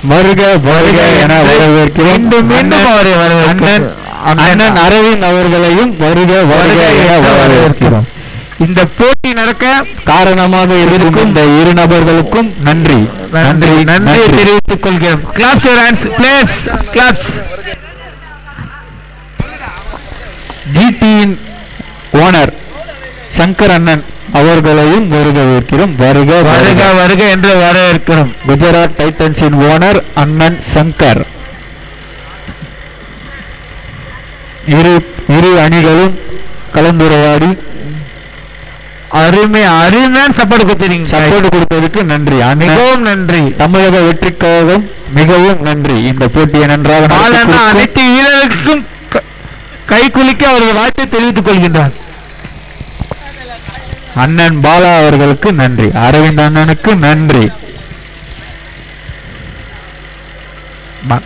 வருக வருக என வரவேற்கிறோம் மீண்டும் மீண்டும் அவரை வரவேற்க- அண்ணன் அண்ணன் அண்ணன் அரவிந்த் அவர்களையும் வருக வருக என வரவேற்கிறோம் இந்த போட்டி நடக்க காரணமாக இருக்கும் இந்த இரு நபர்களுக்கும் நன்றி நன்றி நன்றி தெரிவித்துக் கொள்கிறோம் கிளாப்ஸ் ஹேண்ட்ஸ் பிளேஸ் கிளாப்ஸ் ஜிடியின் ஓனர் சங்கர் அண்ணன் அவர்களையும் வரவேற்கிறோம் வருக வருக வருக என்று வரவேற்கிறோம் குஜராத் டைட்டன்ஸின் ஓனர் அண்ணன் சங்கர் இரு இரு அணிகளும் கலந்துரையாடி அருமை அருமையான சப்போர்ட் கொடுத்துறீங்க சப்போர்ட் கொடுத்ததுக்கு நன்றி அண்ணன் மிகவும் நன்றி தமிழக வெற்றிக்காகவும் மிகவும் நன்றி இந்த போட்டியை நன்றாக நடத்தி பாலண்ணா கொடுக்கும் அனைத்து வீரர்களுக்கும் க- கை குலுக்கி அவரது வாழ்த்தை தெரிவித்துக் கொள்கின்றார் அண்ணன் பாலா அவர்களுக்கு நன்றி அரவிந்த் அண்ணனுக்கு நன்றி ப-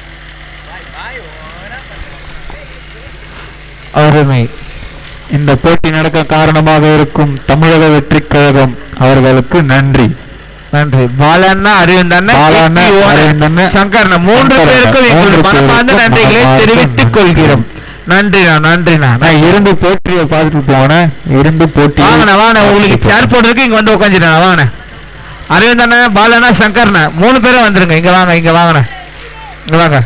அருமை இந்த போட்டி நடக்க காரணமாக இருக்கும் தமிழக வெற்றிக் கழகம் அவர்களுக்கு நன்றி நன்றி பாலண்ணா அரவிந்த் அண்ணன் பாலண்ணா, கே.பி. ஓனர், அரவிந்த் அண்ணன், சங்கர் அண்ணா மூன்று சங்கர் அண்ணா, பேருக்கும் எங்களுடைய மூன்று மனமார்ந்த பேருக்கும் நன்றிகளை மனமார்ந்த தெரிவித்துக் கொள்கிறோம் நன்றிண்ணா நன்றிண்ணா நான் இருந்து போட்டியை பார்த்துட்டு போனேன் இருந்து போட்டி வாங்கண்ணா வாங்கண்ணா உங்களுக்கு சேர் போட்டிருக்கு இங்க வந்து உட்காந்துட்டா வாங்கண்ணா அரவிந்த் அண்ணா பாலண்ணா சங்கர்ண்ணா மூணு பேரும் வந்துருங்க இங்க வாங்க இங்க வாங்கண்ணா இங்க வாங்க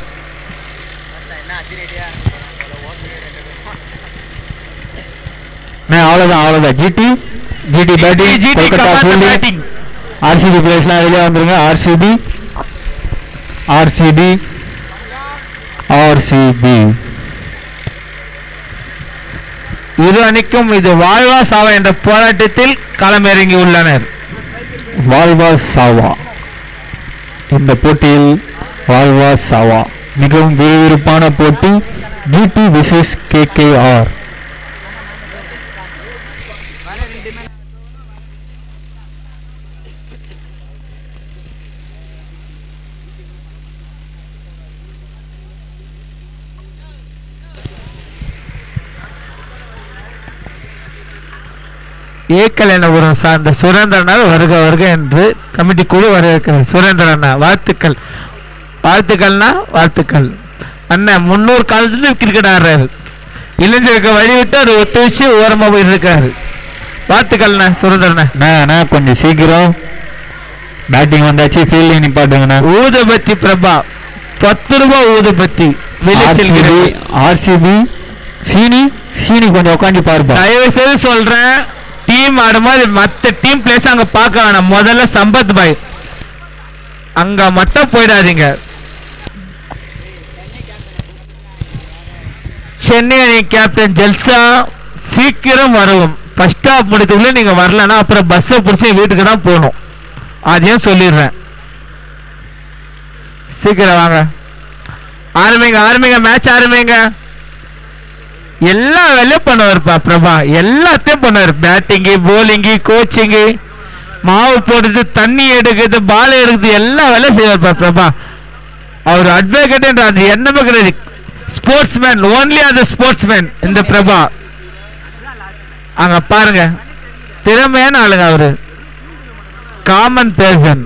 நான் அவ்வளவுதான் அவ்வளவுதான் GT GT batting GT Kolkata commander fielding batting. RCB பிளேஸ்லாம் வெளியே வந்துருங்க ஆர்சிபி ஆர்சிபி ஆர்சிபி இரு அணிக்கும் இது வாழ்வா சாவா என்ற போராட்டத்தில் களமிறங்கி உள்ளனர் வால்வா சாவா இந்த போட்டியில் வால்வா சாவா மிகவும் விறுவிறுப்பான போட்டி ஜிடி விசஸ் கேகேஆர் ஏக்கல் எனபுரம் சார்ந்த சுரேந்திரனால் வருக வருக என்று கமிட்டி குழு வரவேற்கிறது சுரேந்திரன் அண்ணா வாழ்த்துக்கள் வாழ்த்துக்கள்னா வாழ்த்துக்கள் அண்ணன் முன்னூறு காலத்துல கிரிக்கெட் ஆடுறாரு இளைஞருக்கு வழிவிட்டு அவர் ஒத்துழைச்சு ஓரமாக போயிட்டு இருக்காரு வாழ்த்துக்கள்ண்ணா சுரேந்திரண்ணா அண்ணா கொஞ்சம் சீக்கிரம் பேட்டிங் வந்தாச்சு ஃபீல்டிங் நிப்பாட்டுங்கண்ணா ஊதுபத்தி பிரபா பத்து ரூபாய் ஊதுபத்தி வெளியே ஆர்சிபி செல்கிறது ஆர்சிபி சீனி சீனி கொஞ்சம் உட்காந்து பாருப்பா தயவு செய்து சொல்றேன் டீம் ஆடும்போது மத்த டீம் பிளேஸ் அங்க பார்க்க வேணாம் முதல்ல சம்பத் பாய் அங்க மட்டும் போயிடாதீங்க சென்னை அணி கேப்டன் ஜெல்சா சீக்கிரம் வரவும் ஃபர்ஸ்ட் ஹாஃப் முடித்துக்குள்ள நீங்க வரலன்னா அப்புறம் பஸ்ஸை பிடிச்சி வீட்டுக்கு தான் போகணும் அதையும் சொல்லிடுறேன் சீக்கிரம் வாங்க ஆரம்பிங்க ஆரம்பிங்க மேட்ச் ஆரம்பிங்க எல்லா வேலையும் பண்ணுவார்ப்பா பிரபா எல்லாத்தையும் பண்ணுவார் பேட்டிங்கு போலிங்கு கோச்சிங்கு மாவு போடுறது தண்ணி எடுக்கிறது பால் எடுக்கிறது எல்லா வேலையும் செய்வார்ப்பா பிரபா அவர் அட்வொகேட் என்ற அது என்னமே கிடையாது ஸ்போர்ட்ஸ் மேன் ஓன்லி அது ஸ்போர்ட்ஸ் மேன் இந்த பிரபா அங்க பாருங்க திறமையான ஆளுங்க அவரு காமன் பேர்சன்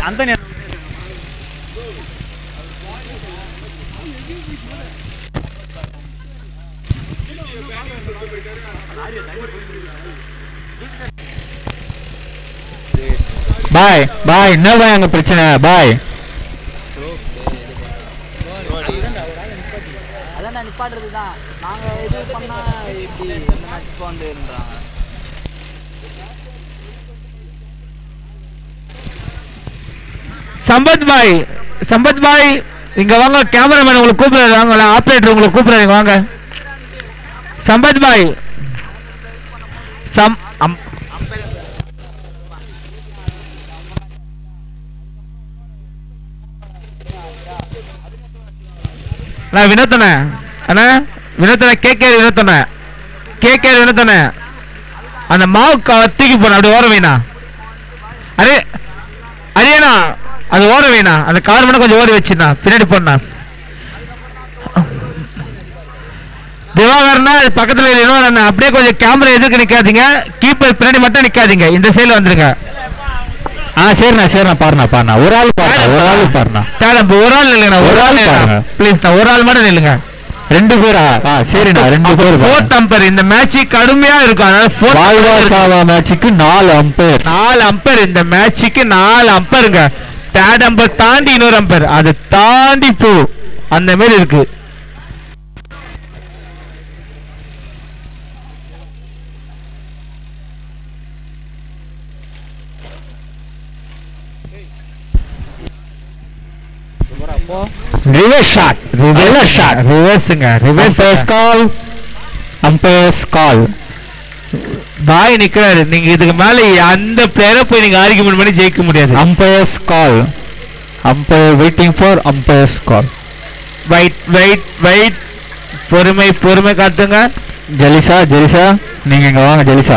பாய் பாய் என்ன பாய் அங்க பிரச்சனை பாய் அதான் நான் நிப்பாட்டுறது தான் நாங்கள் இது பண்ணா இப்படி நிப்பாண்டுன்றாங்க சம்பத் பாய் சம்பத் பாய் இங்க வாங்க கேமராமேன் உங்களை கூப்பிடுறாரு வாங்க ஆப்ரேட்டர் உங்களை கூப்பிடுறாரு இங்க வாங்க சம்பத் பாய் சம் அம் நான் வினோத்தனே அண்ணா வினோத்தனே கேகே வினோத்தனே கேகே வினோத்தனே அந்த மாவு க- தூக்கி போன அப்படி ஓர வேணா அரே அரியண்ணா அது ஓட வேணா அந்த கார் மட்டும் கொஞ்சம் ஓடி வச்சுண்ணா பின்னாடி போண்ணா திவாகர்னா அது பக்கத்துல இன்னொரு அண்ணா அப்படியே கொஞ்சம் கேமரா எதிர்க்க நிக்காதீங்க கீப்பர் பின்னாடி மட்டும் நிக்காதீங்க இந்த சைடுல வந்துருங்க ஆ சரிண்ணா சரிண்ணா பாருண்ணா பாருண்ணா ஒரு ஆள் பாருண்ணா ஒரு ஆள் பாருண்ணா தேடம் ஒரு ஆள் இல்லைங்கண்ணா ஒரு ஒரு ஆள் ஆள் பாருங்க. ப்ளீஸ் நான் ஒரு ஆள் மட்டும் நில்லுங்க ரெண்டு பேரா ஆ சரிண்ணா ரெண்டு பேர் ஃபோர்த் அம்பர் இந்த மேட்ச் கடுமையா இருக்கும் அதனால fourth வாழ்வா umpire இருக்கு. சாவா மேட்சுக்கு நாலு அம்பையர் நாலு அம்பர் இந்த மேட்சுக்கு நாலு அம்பருங்க தேர்ட் அம்பர் தாண்டி இன்னொரு அம்பர் அது தாண்டி போ அந்த மாதிரி இருக்கு ரிவர்ஸ் ஷாட் ரிவர்ஸ் ஷாட் ரிவர்ஸுங்க reverse umpire's call umpire's call பாய் நிக்கிறாரு நீங்க இதுக்கு மேல அந்த பிளேயரை போய் நீங்க ஆர்கியூமெண்ட் பண்ணி ஜெயிக்க முடியாது umpire's call umpire waiting for umpire's call wait wait wait பொறுமை பொறுமை காட்டுங்க ஜெலிசா ஜெலிசா நீங்க இங்க வாங்க ஜெலிசா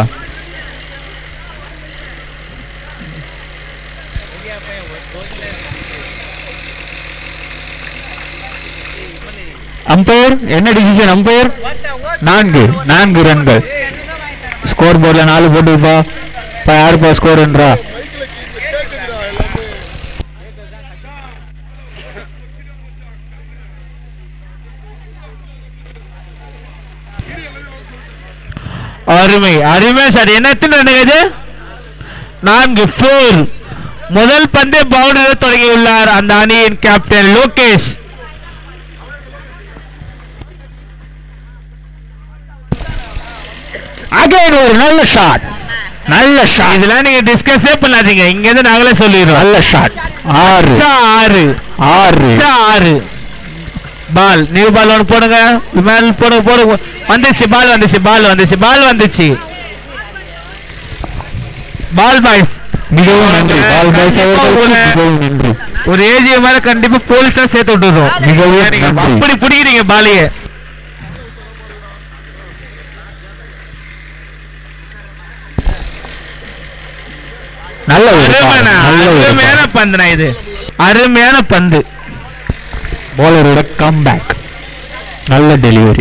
அம்பையர் என்ன டிசிஷன் அம்பையர் நான்கு நான்கு ரன்கள் ஸ்கோர் போர்டில் நாலு போட்டுப்பா இப்போ யாருப்பா ஸ்கோர்ன்றா அருமை அருமை சார் என்ன எத்தனை ரன்னுங்க இது நான்கு ஃபோர் முதல் பந்தய பவுண்டர் தொடங்கியுள்ளார் அந்த அணியின் கேப்டன் லோகேஷ் அகைன் ஒரு நல்ல ஷாட் நல்ல ஷாட் இதெல்லாம் நீங்க டிஸ்கஸே பண்ணாதீங்க இங்க இருந்து நாங்களே சொல்லிடுறோம் நல்ல ஷாட் ஆறு அச்சா, ஆறு ஆறு அச்சா, ஆறு பால் நியூ பால் ஒன்று போடுங்க மேல் போடுங்க போடுங்க வந்துச்சு பால் வந்துச்சு பால் வந்துச்சு பால் வந்துச்சு பால் பாய்ஸ் மிகவும் நன்றி பால் பாய்ஸ் அவர்களுக்கு மிகவும் நன்றி ஒரு ஏஜி மேல கண்டிப்பா போலீஸா சேர்த்து விட்டுறோம் மிகவும் நீங்க நன்றி. அப்படி பிடிக்கிறீங்க பாலிய நல்ல ஒரு ball, அருமையான நல்ல ஒரு அருமையான பந்துனா இது அருமையான பந்து போலரோட கம்பேக் நல்ல டெலிவரி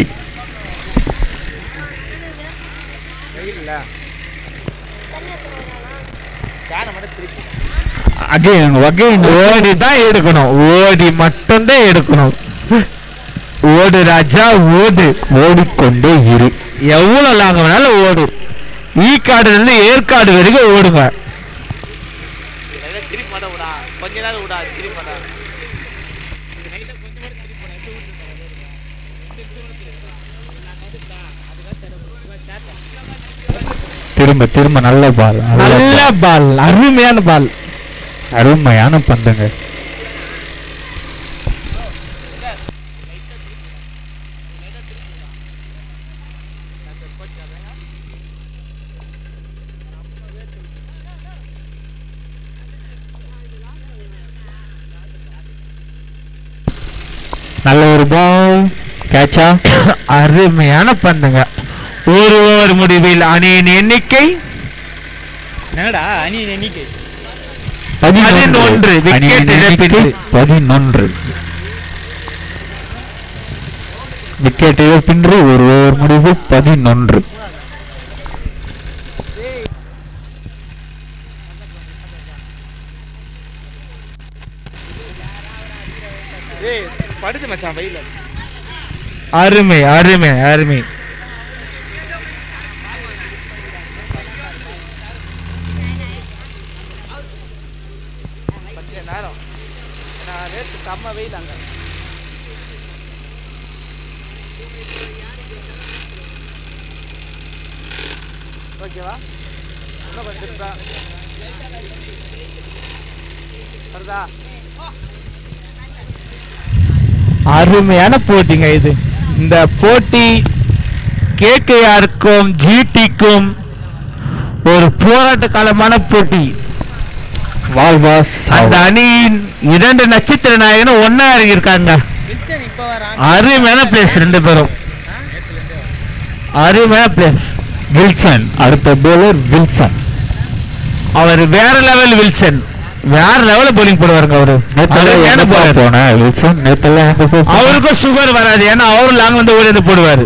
அகைன் அகைன் ஓடி தான் எடுக்கணும் ஓடி மட்டும்தான் எடுக்கணும் ஓடு ராஜா ஓடு ஓடிக்கொண்டே இரு எவ்வளவு லாங்க வேணாலும் ஓடு ஈக்காடுல இருந்து ஏற்காடு வரைக்கும் ஓடுங்க திருப்பி மாட்ட விடா கொஞ்ச நேரம் விடா திருப்பி மாட்டா திரும்ப திரும்ப நல்ல பால் நல்ல பால் அருமையான பால் அருமையான பந்துங்க நல்ல ஒரு பால் கேட்சா அருமையான பந்துங்க ஒரு ஓவர் முடிவில் அணியின் எண்ணிக்கை என்னடா அணி எண்ணிக்கை பதினொன்று. wicket அணியின் எண்ணிக்கை இழப்பிற்கு. பதினொன்று விக்கெட் இழப்பின்றி ஒரு ஓவர் முடிவு பதினொன்று ஏய் படுத்து மச்சான் வெயில அருமை அருமை அருமை கொஞ்ச நேரம் நான் ரேட்டு செம்ம வெயில் அங்க ஓகேவா இன்னும் கொஞ்சம் திருப்பா வருதா அருமையான போட்டிங்க இது இந்த போட்டி கேகேஆருக்கும் ஜிடிக்கும் ஒரு போராட்ட காலமான போட்டி வால்வாஸ் அந்த அணியின் இரண்டு நட்சத்திர நாயகனும் ஒன்னா இறங்கியிருக்காங்க வில்சன் இப்போ வரான் அருமையான பிளேஸ் ரெண்டு பேரும் அருமையான பிளேஸ் வில்சன் அடுத்த போலர் வில்சன் அவர் வேற லெவல் வில்சன் வேற லெவல்ல bowling போடுவாருங்க அவரு நேத்தெல்லாம் அருமையான எங்கப்பா bowler. போன வில்சன் நேத்தெல்லாம் எங்க போய் போன? அவருக்கும் சுகர் வராது ஏன்னா அவரும் லாங் வந்து ஓடி வந்து போடுவாரு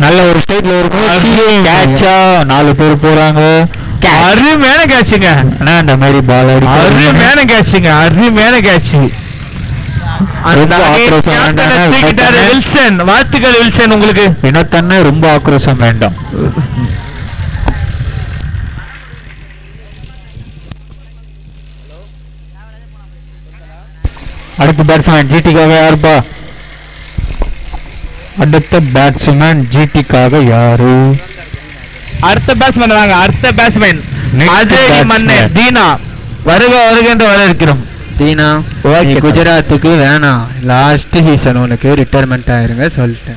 நல்ல ஒரு ஸ்டைட்ல ஒரு ஐயோ. கேட்சா நாலு பேர் போறாங்க அருமையான கேட்சுங்க ஆனா அந்த மாதிரி பால் அருமையான கேட்சுங்க அருமையான கேட்சு ரொம்ப ஆக்ரோஷம் வேண்டாம். வில்சன் வாழ்த்துக்கள் வில்சன் உங்களுக்கு வினோத்தன்னு ரொம்ப ஆக்ரோஷம் வேண்டாம் அடுத்த பேட்ஸ்மேன் ஜிடிக்காக யாருப்பா அடுத்த பேட்ஸ்மேன் ஜிடிக்காக யாரு அடுத்த பேட்ஸ்மேன் வாங்க அடுத்த பேட்ஸ்மேன் Next அதே மண்ணு batsman. தீனா வருக வருக என்று வர இருக்கிறோம் தீனா Okay, நீ sir. குஜராத்துக்கு வேணாம் லாஸ்ட் சீசன் உனக்கு ரிட்டையர்மெண்ட் ஆயிருங்க சொல்லிட்டேன்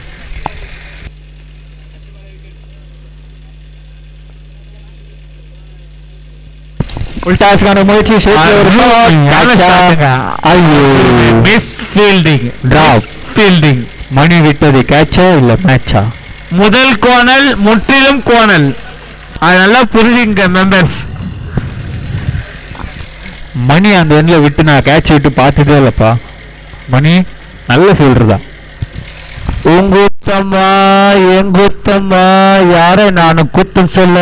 உல்டாஸ்கான முயற்சி சேர்த்து ஒரு shot. Catch-ஆ? ஐயோ மிஸ் ஃபீல்டிங் Drop. ஃபீல்டிங் மணி விட்டது கேட்சா இல்ல மேட்சா முதல் கோணல் முற்றிலும் கோணல் அது நல்லா புரிஞ்சுங்க மெம்பர்ஸ் மணி அந்த எண்ட்ல விட்டு நான் கேட்ச் விட்டு பார்த்ததே இல்லப்பா மணி நல்ல ஃபீல்டர் தான் உங்குத்தம்மா எங்குத்தம்மா யாரை நான் குத்தம் சொல்ல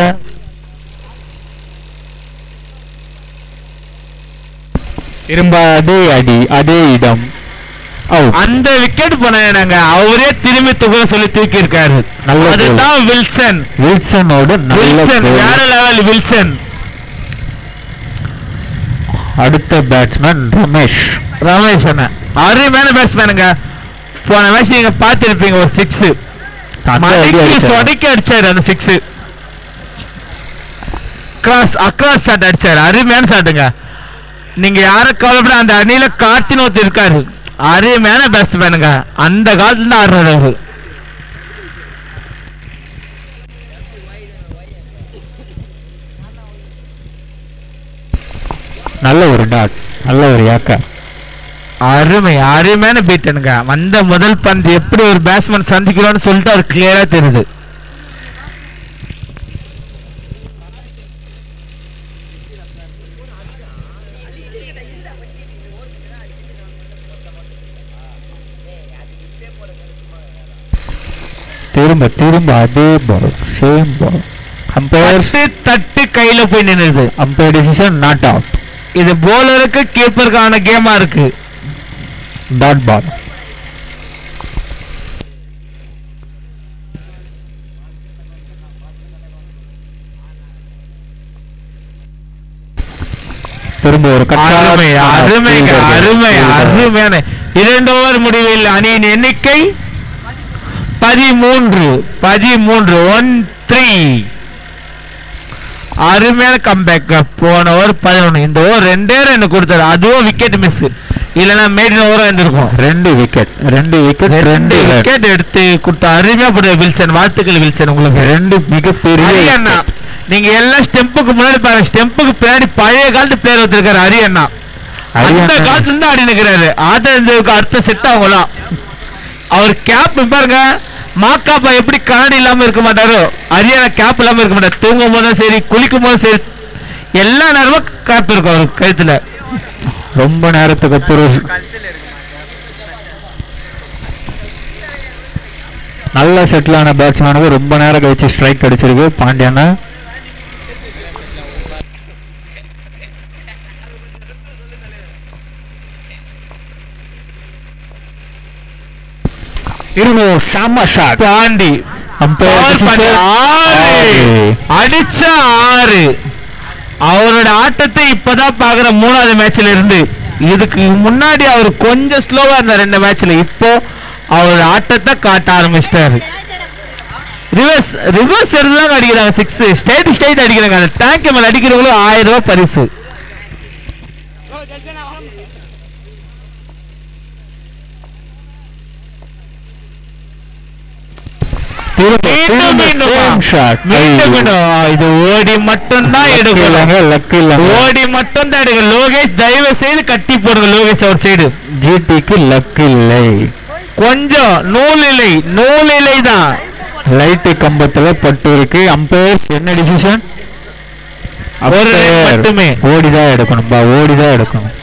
திரும்ப அதே அடி அதே இடம் அவுட் அந்த விக்கெட் போனாங்க அவரே திரும்பி துகளை சொல்லி தூக்கி இருக்காரு நல்ல goal. அதுதான் வில்சன் வில்சனோட நல்ல வில்சன் goal. வேற லெவல் வில்சன் அடுத்த பேட்ஸ்மேன் ரமேஷ் ரமேஷ் அண்ணன் அருமையான பேட்ஸ்மேனுங்க போன மேட்ச் நீங்க பார்த்திருப்பீங்க ஒரு சிக்ஸ் அந்த அடி அடிச்சாரு. சொடக்கி அடிச்சாரு அந்த சிக்ஸ் கிராஸ் அக்ராஸ் ஷாட் அடிச்சாரு அருமையான ஷாட்டுங்க நீங்க யார கவலைப்பட அந்த அணியில கார்த்தின் ஒருத்தர் இருக்காரு அருமையான பேட்ஸ்மேனுங்க அந்த காலத்துல தான் ஆடுறாரு அவரு நல்ல ஒரு டாட் நல்ல ஒரு யாக்கா அருமை அருமையான பீட்டனுங்க வந்த முதல் பந்து எப்படி ஒரு பேட்ஸ்மேன் சந்திக்கிறோம்னு சொல்லிட்டு அவர் கிளியரா தெரியுது திரும்ப திரும்ப அதே பால் சேம் பால் அம்பையர் பத்து தட்டு கையில போய் நின்னுது அம்பையர் டிசிஷன் நாட் அவுட் இது போலருக்கு கீப்பருக்கான கேமா இருக்கு டாட் பால் திரும்ப ஒரு அருமை அருமைங்க கட்டான அருமை fielder. அருமையான இரண்டு ஓவர் முடிவில் அணியின் எண்ணிக்கை பதிமூன்று பதிமூன்று ஒன் த்ரீ அருமையான கம்பேக் போன ஓவர் பதினொன்று இந்த ஓவர் ரெண்டே ரெண்டு கொடுத்தாரு அதுவும் விக்கெட் மிஸ் இல்லைன்னா மேடின ஓவரம் இருந்திருக்கும் ரெண்டு விக்கெட் ரெண்டு விக்கெட் ரெண்டு ரெண்டு wicket. விக்கெட் எடுத்து கொடுத்த அருமையா போடுற வில்சன் வாழ்த்துக்கள் வில்சன் உங்களுக்கு ரெண்டு மிகப்பெரிய அரியண்ணா நீங்க எல்லாம் ஸ்டெம்புக்கு முன்னாடி பாருங்க ஸ்டெம்புக்கு பின்னாடி பழைய காலத்து பிளேயர் வச்சிருக்காரு அரியண்ணா அந்த அரியண்ணா. காலத்துல இருந்து ஆடி நிக்கிறாரு ஆதரவுக்கு அடுத்த செட் அவங்களாம் அவர் கேப் பாருங்க மாக்காப்பா எப்படி கண்ணாடி இல்லாம இருக்க மாட்டாரோ அரியண்ணா கேப் இல்லாம இருக்க மாட்டார் தூங்கும் போதும் சரி குளிக்கும் போதும் சரி எல்லா நேரமும் கேப் இருக்கும் அவர் கழுத்துல ரொம்ப நேரத்துக்கு அப்புறம் நல்ல செட்டிலான பேட்ஸ்மேனுக்கு ரொம்ப நேரம் கழிச்சு ஸ்ட்ரைக் அடிச்சிருக்கு பாண்டியனா திரும்ப ஷாமா ஷாட் தாண்டி Ball பண்ணி ஆறு அடிச்ச ஆறு அவரோட ஆட்டத்தை இப்பதான் பாக்குற மூணாவது மேட்ச்ல இருந்து இதுக்கு முன்னாடி அவர் கொஞ்சம் ஸ்லோவா இருந்தார் ரெண்டு மேட்ச்ல இப்போ அவரோட ஆட்டத்தை காட்ட ஆரம்பிச்சிட்டாரு ரிவர்ஸ் ரிவர்ஸ் எடுத்துதான் அடிக்கிறாங்க சிக்ஸ் ஸ்ட்ரைட் ஸ்ட்ரைட் அடிக்கிறாங்க அந்த டேங்க் மேல அடிக்கிறவங்களும் ஆயிரம் ரூபாய் பரிசு திரும்ப மீண்டும் மீண்டும் same shot. மீண்டும் மீண்டும் ஆ, இது ஓடி மட்டும்தான் லக்கு எடுக்கணும் இல்லைங்க லக்கு இல்லைங்க ஓடி மட்டும் தான் எடுக்க லோகேஷ் தயவு செய்து கட்டி போடுங்க லோகேஷ் அவர் சைடு ஜிடிக்கு லக்கு இல்லை கொஞ்சம் நூல் இலை நூல் இலை தான் லைட்டு கம்பத்துல பட்டு இருக்கு அம்பையர்ஸ் என்ன டிசிஷன் ஒரு run மட்டுமே. ஓடிதான் எடுக்கணும் பா ஓடிதான் எடுக்கணும்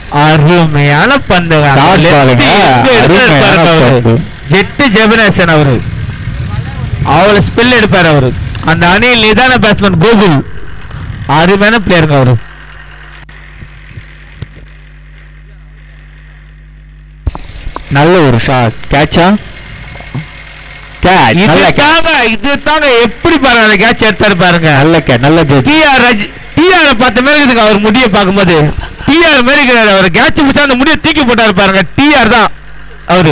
அருமையான பந்துங்க Dot ballங்க. அருமையான பந்து. ஜெட்டு ஜெபனேசன் அவரு அவ்வளவு ஸ்பில் எடுப்பார் அவரு அந்த அணியில் நிதான பேட்ஸ்மேன் கோகுல் அருமையான பிளேயருங்க அவரு நல்ல ஒரு ஷாட் கேட்சா கேட்ச் நல்ல catch. இதுதாங்க இதுதாங்க எப்படி பாருங்க அந்த கேட்ச் எடுத்தாரு பாருங்க நல்ல கேட்ச் நல்ல ஜட்ஜ் டிஆர் ரஜ் டிஆர் பார்த்த மாதிரி இருக்குங்க அவர் முடிய பார்க்கும்போது டிஆர் மாதிரி இருக்கிறாரு அவர் கேட்ச் பிடிச்சா அந்த முடிய தூக்கி போட்டாரு பாருங்க டிஆர் தான் அவரு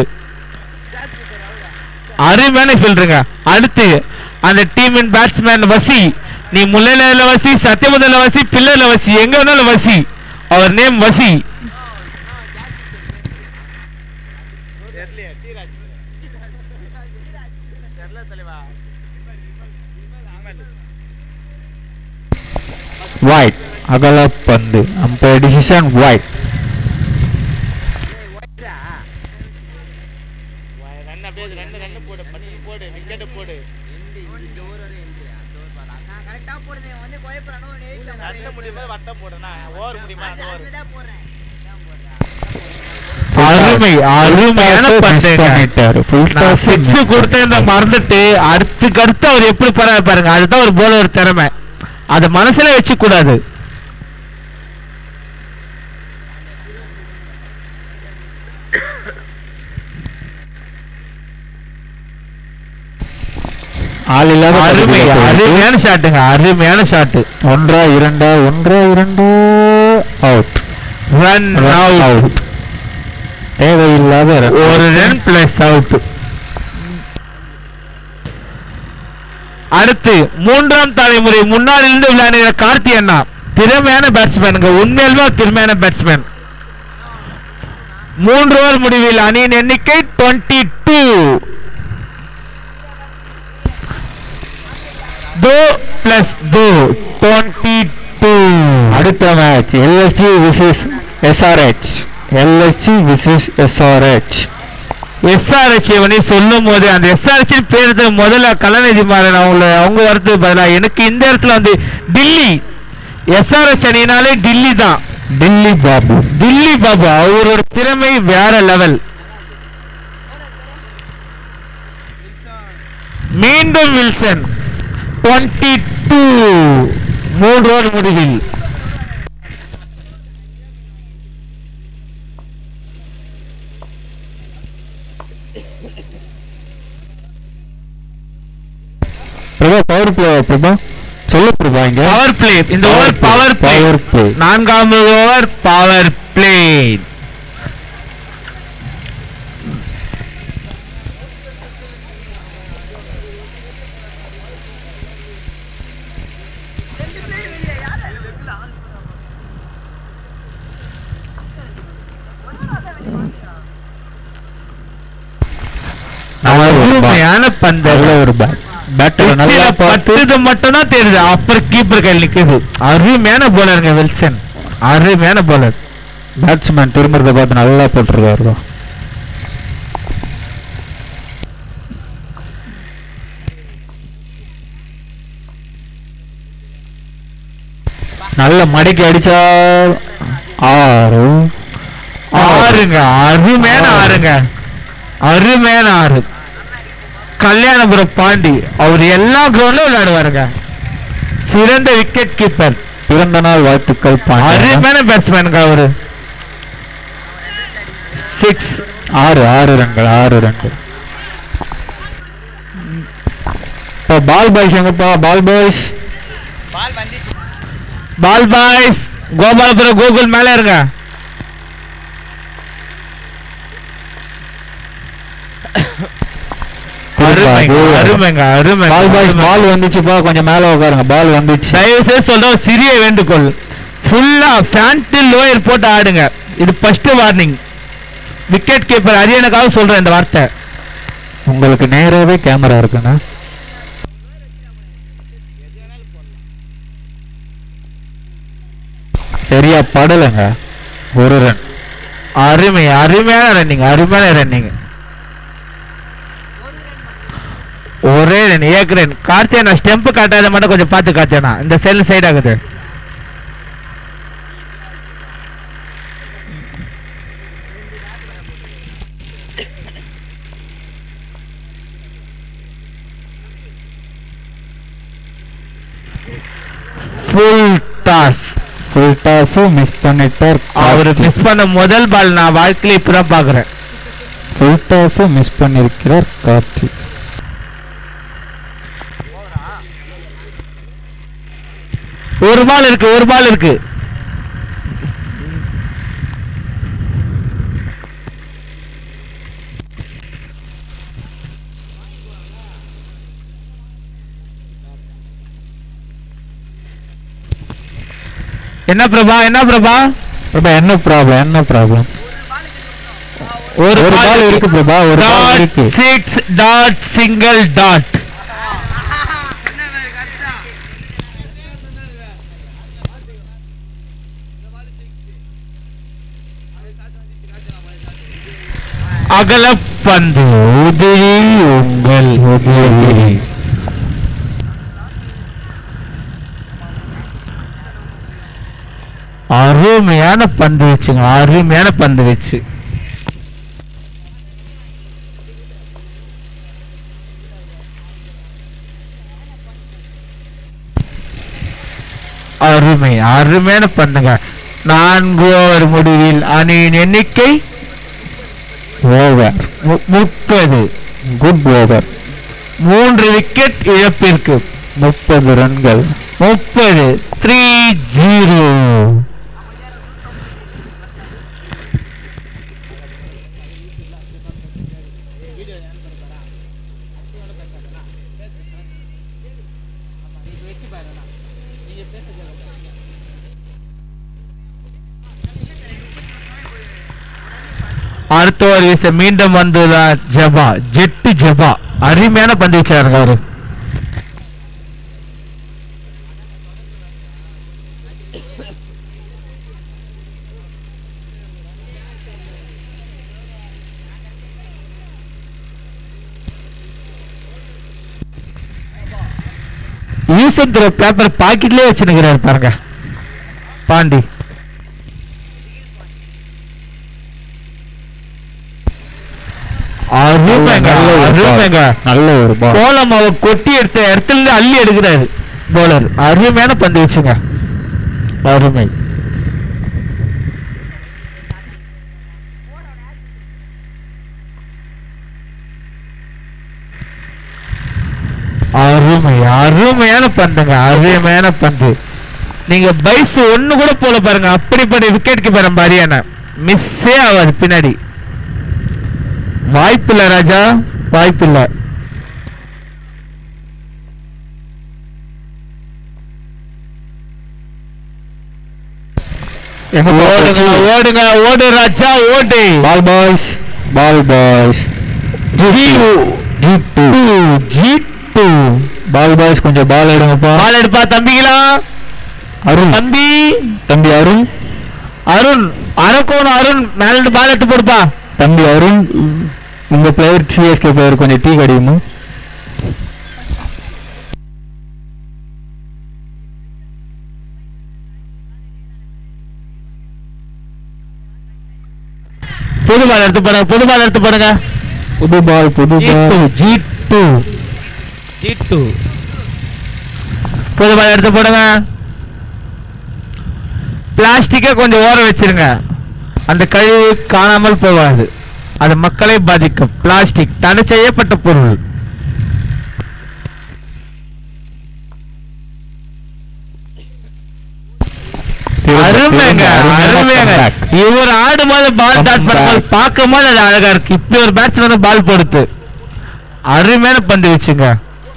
அருமையான ஃபீல்டுங்க அடுத்து அந்த டீமின் பேட்ஸ்மேன் வசி நீ முல்லையில வசி சத்தியமுதல வசி பிள்ளைல வசி எங்க வேணாலும் வசி அவர் நேம் வசி வைட் அகல பந்து அம்பையர் டிசிஷன் வைட் நான் கரெக்டா போடுறேன் வந்து பயப்படுறானோ அருமை அருமையான பந்துங்க பண்ணிட்டாரு ஃபுல் நான் சிக்ஸ் கொடுத்தேன் மறந்துட்டு அடுத்துக்கு அடுத்து அவர் எப்படி போறாரு பாருங்க அதுதான் ஒரு போலர் திறமை அதை மனசுல வச்சு கூடாது ஆள் இல்லாத அருமை பகுதியில போயிட்டு அருமையான ஷாட்டுங்க அருமையான ஷாட்டு ஒன்றா இரண்டா ஒன்றா இரண்டு அவுட் ரன் அவுட் தேவையில்லாத run. ஒரு ரன் பிளஸ் அவுட் அடுத்து மூன்றாம் தலைமுறை முன்னாடி இருந்து விளையாடுகிற கார்த்தி அண்ணா திறமையான பேட்ஸ்மேனுங்க உண்மையிலுமே ஒரு திறமையான பேட்ஸ்மேன் மூன்று ஓவர் முடிவில் அணியின் எண்ணிக்கை டுவெண்ட்டி டூ தோ பிளஸ் தோ டுவெண்ட்டி டூ அடுத்த match LSG versus SRH LSG versus SRH SRH இவனே சொல்லும் போது அந்த எஸ்ஆர்ஹெச் பேருக்கு முதல்ல கலாநிதி மாறன் அவங்கள அவங்க வரதுக்கு பதிலாக எனக்கு இந்த இடத்துல வந்து டில்லி எஸ்ஆர்ஹெச் அணினாலே டில்லி தான் டில்லி பாபு டில்லி பாபு அவரோட திறமை வேற லெவல் மீண்டும் வில்சன் டுவெண்ட்டி டூ மூன்று ஓவர் முடிவில் பிரபா பவர் பிளே பிரபா சொல்லு பிரபா இங்க பவர் பிளே இந்த over power play power play நான்காவது ஓவர் பவர் பிளே அருமையான பந்து நல்ல ஒரு பேட் பேட்டர் நல்லா உச்சியில பார்த்து பட்டது மட்டும் தான் தெரியுது அப்புறம் கீப்பர் கையில் நிக்குது அருமையான போலருங்க வில்சன் அருமையான போலர் பேட்ஸ்மேன் திரும்புறத பார்த்து நல்லா போட்டிருக்காரு நல்ல மடக்கி அடிச்சா ஆறு ஆறுங்க அருமையான ஆறுங்க அருமையான ஆறு கல்யாணபுரம் பாண்டி அவர் எல்லா கிரவுண்ட்லயும் விளையாடுவாருங்க சிறந்த விக்கெட் கீப்பர் பிறந்த நாள் வாழ்த்துக்கள் பாண்டியன். அருமையான பேட்ஸ்மேனுங்க அவரு சிக்ஸ் ஆறு ஆறு ரன்கள் ஆறு ரன்கள் இப்போ பால் பாய்ஸ் எங்கப்பா ball boys ball boys Gopalapuram Gokul மேல இருங்க அருமைங்க அருமைங்க அருமைங்க பால் பாய்ஸ் அருமைங்க. பால் வந்துச்சுப்பா கொஞ்சம் மேல உட்காருங்க பால் வந்துச்சு தயவு செய்து சொல்ற ஒரு சிறிய வேண்டுகோள் ஃபுல்லா ஃபேண்ட் லோயர் போட்டு ஆடுங்க இது ஃபர்ஸ்ட் வார்னிங் விக்கெட் கீப்பர் அரியனுக்காக சொல்றேன் இந்த வார்த்தை உங்களுக்கு நேராவே கேமரா இருக்குங்க சரியா படலைங்க ஒரு ரன் அருமை அருமையான ரன்னிங் அருமையான ரன்னிங் ஒரே ரன் ஏக் ரன் கார்த்தியா ஸ்டெம்ப் காட்டாத மட்டும் கொஞ்சம் பார்த்து காத்தியானா இந்த செல் சைடு ஆகுது ஃபுல் டாஸ் ஃபுல் டாஸும் மிஸ் பண்ணிட்டார் அவர் மிஸ் பண்ண முதல் பால் நான் வாழ்க்கையில இப்பதான் பாக்குறேன் ஃபுல் டாஸும் மிஸ் பண்ணிருக்கிறார் கார்த்திக் ஒரு பால் இருக்கு ஒரு பால் இருக்கு என்ன பிரபா என்ன பிரபா பிரபா என்ன ப்ராப்ளம் என்ன ப்ராப்ளம் ஒரு பால் இருக்கு பிரபா ஒரு பால் இருக்கு சிக்ஸ் டாட் சிங்கிள் டாட் அகலப்பந்து உதிரி உங்கள் உதிரி அருமையான பந்து வச்சுங்க அருமையான பந்து வச்சு அருமை அருமையான பந்துங்க நான்கு ஓவர் முடிவில் அணியின் எண்ணிக்கை ஓவர் மு- முப்பது குட் ஓவர் மூன்று விக்கெட் இழப்பிற்கு முப்பது ரன்கள் முப்பது த்ரீ ஜீரோ அடுத்த ஒரு வீச மீண்டும் வந்துள்ளார் ஜபா ஜெட்டு ஜபா அருமையான பந்து வச்சாருங்க அவரு யூசப்ங்கிற பேப்பர் பாக்கெட்லயே வச்சுருக்கிறாரு பாருங்க பாண்டி அருமைங்க நல்ல ஒரு அருமைங்க ball. நல்ல ஒரு பால் கோலம் அவ கொட்டி எடுத்த இடத்துல இருந்து அள்ளி எடுக்கிறாரு போலர் அருமையான பந்து வச்சுங்க அருமை அருமை அருமையான பந்துங்க அருமையான பந்து நீங்க பைஸ் ஒண்ணு கூட போல பாருங்க அப்படிப்பட்ட விக்கெட் கீப்பர் நம்ம ஹரியானா மிஸ்ஸே ஆகாது பின்னாடி வாய்ப்பில்லை ராஜா வாய்ப்பில்லை எங்க ஓடுங்க ஓடுங்க ஓடு ராஜா ஓடு ball boys ball boys G two G two ball boys கொஞ்சம் பால் எடுங்கப்பா பால் எடுப்பா தம்பிங்களா அருண் தம்பி தம்பி அருண் அருண் அரக்கோணம் அருண் மேல இருந்து பால் எடுத்து போடுப்பா தம்பி அருண் உங்க பிளேயர் சிஎஸ்கே பிளேயர் கொஞ்சம் டீ கடிக்குமா புது பால் எடுத்து போடுங்க புது பால் எடுத்து போடுங்க புது பால் புது ball G two G two புது பால் எடுத்து போடுங்க பிளாஸ்டிக்கை கொஞ்சம் ஓர வச்சிருங்க அந்த கழிவு காணாமல் போகாது அது மக்களை பாதிக்கும் பிளாஸ்டிக் தடை செய்யப்பட்ட பொருள் அருமைங்க அருமைங்க இவர் ஆடும்போது பால் டாட் பண்ணும்போது பார்க்கும் போது அது அழகா இருக்கு இப்படி ஒரு பேட்ஸ்மேன் பால் போடுத்து அருமையான பந்து வச்சுங்க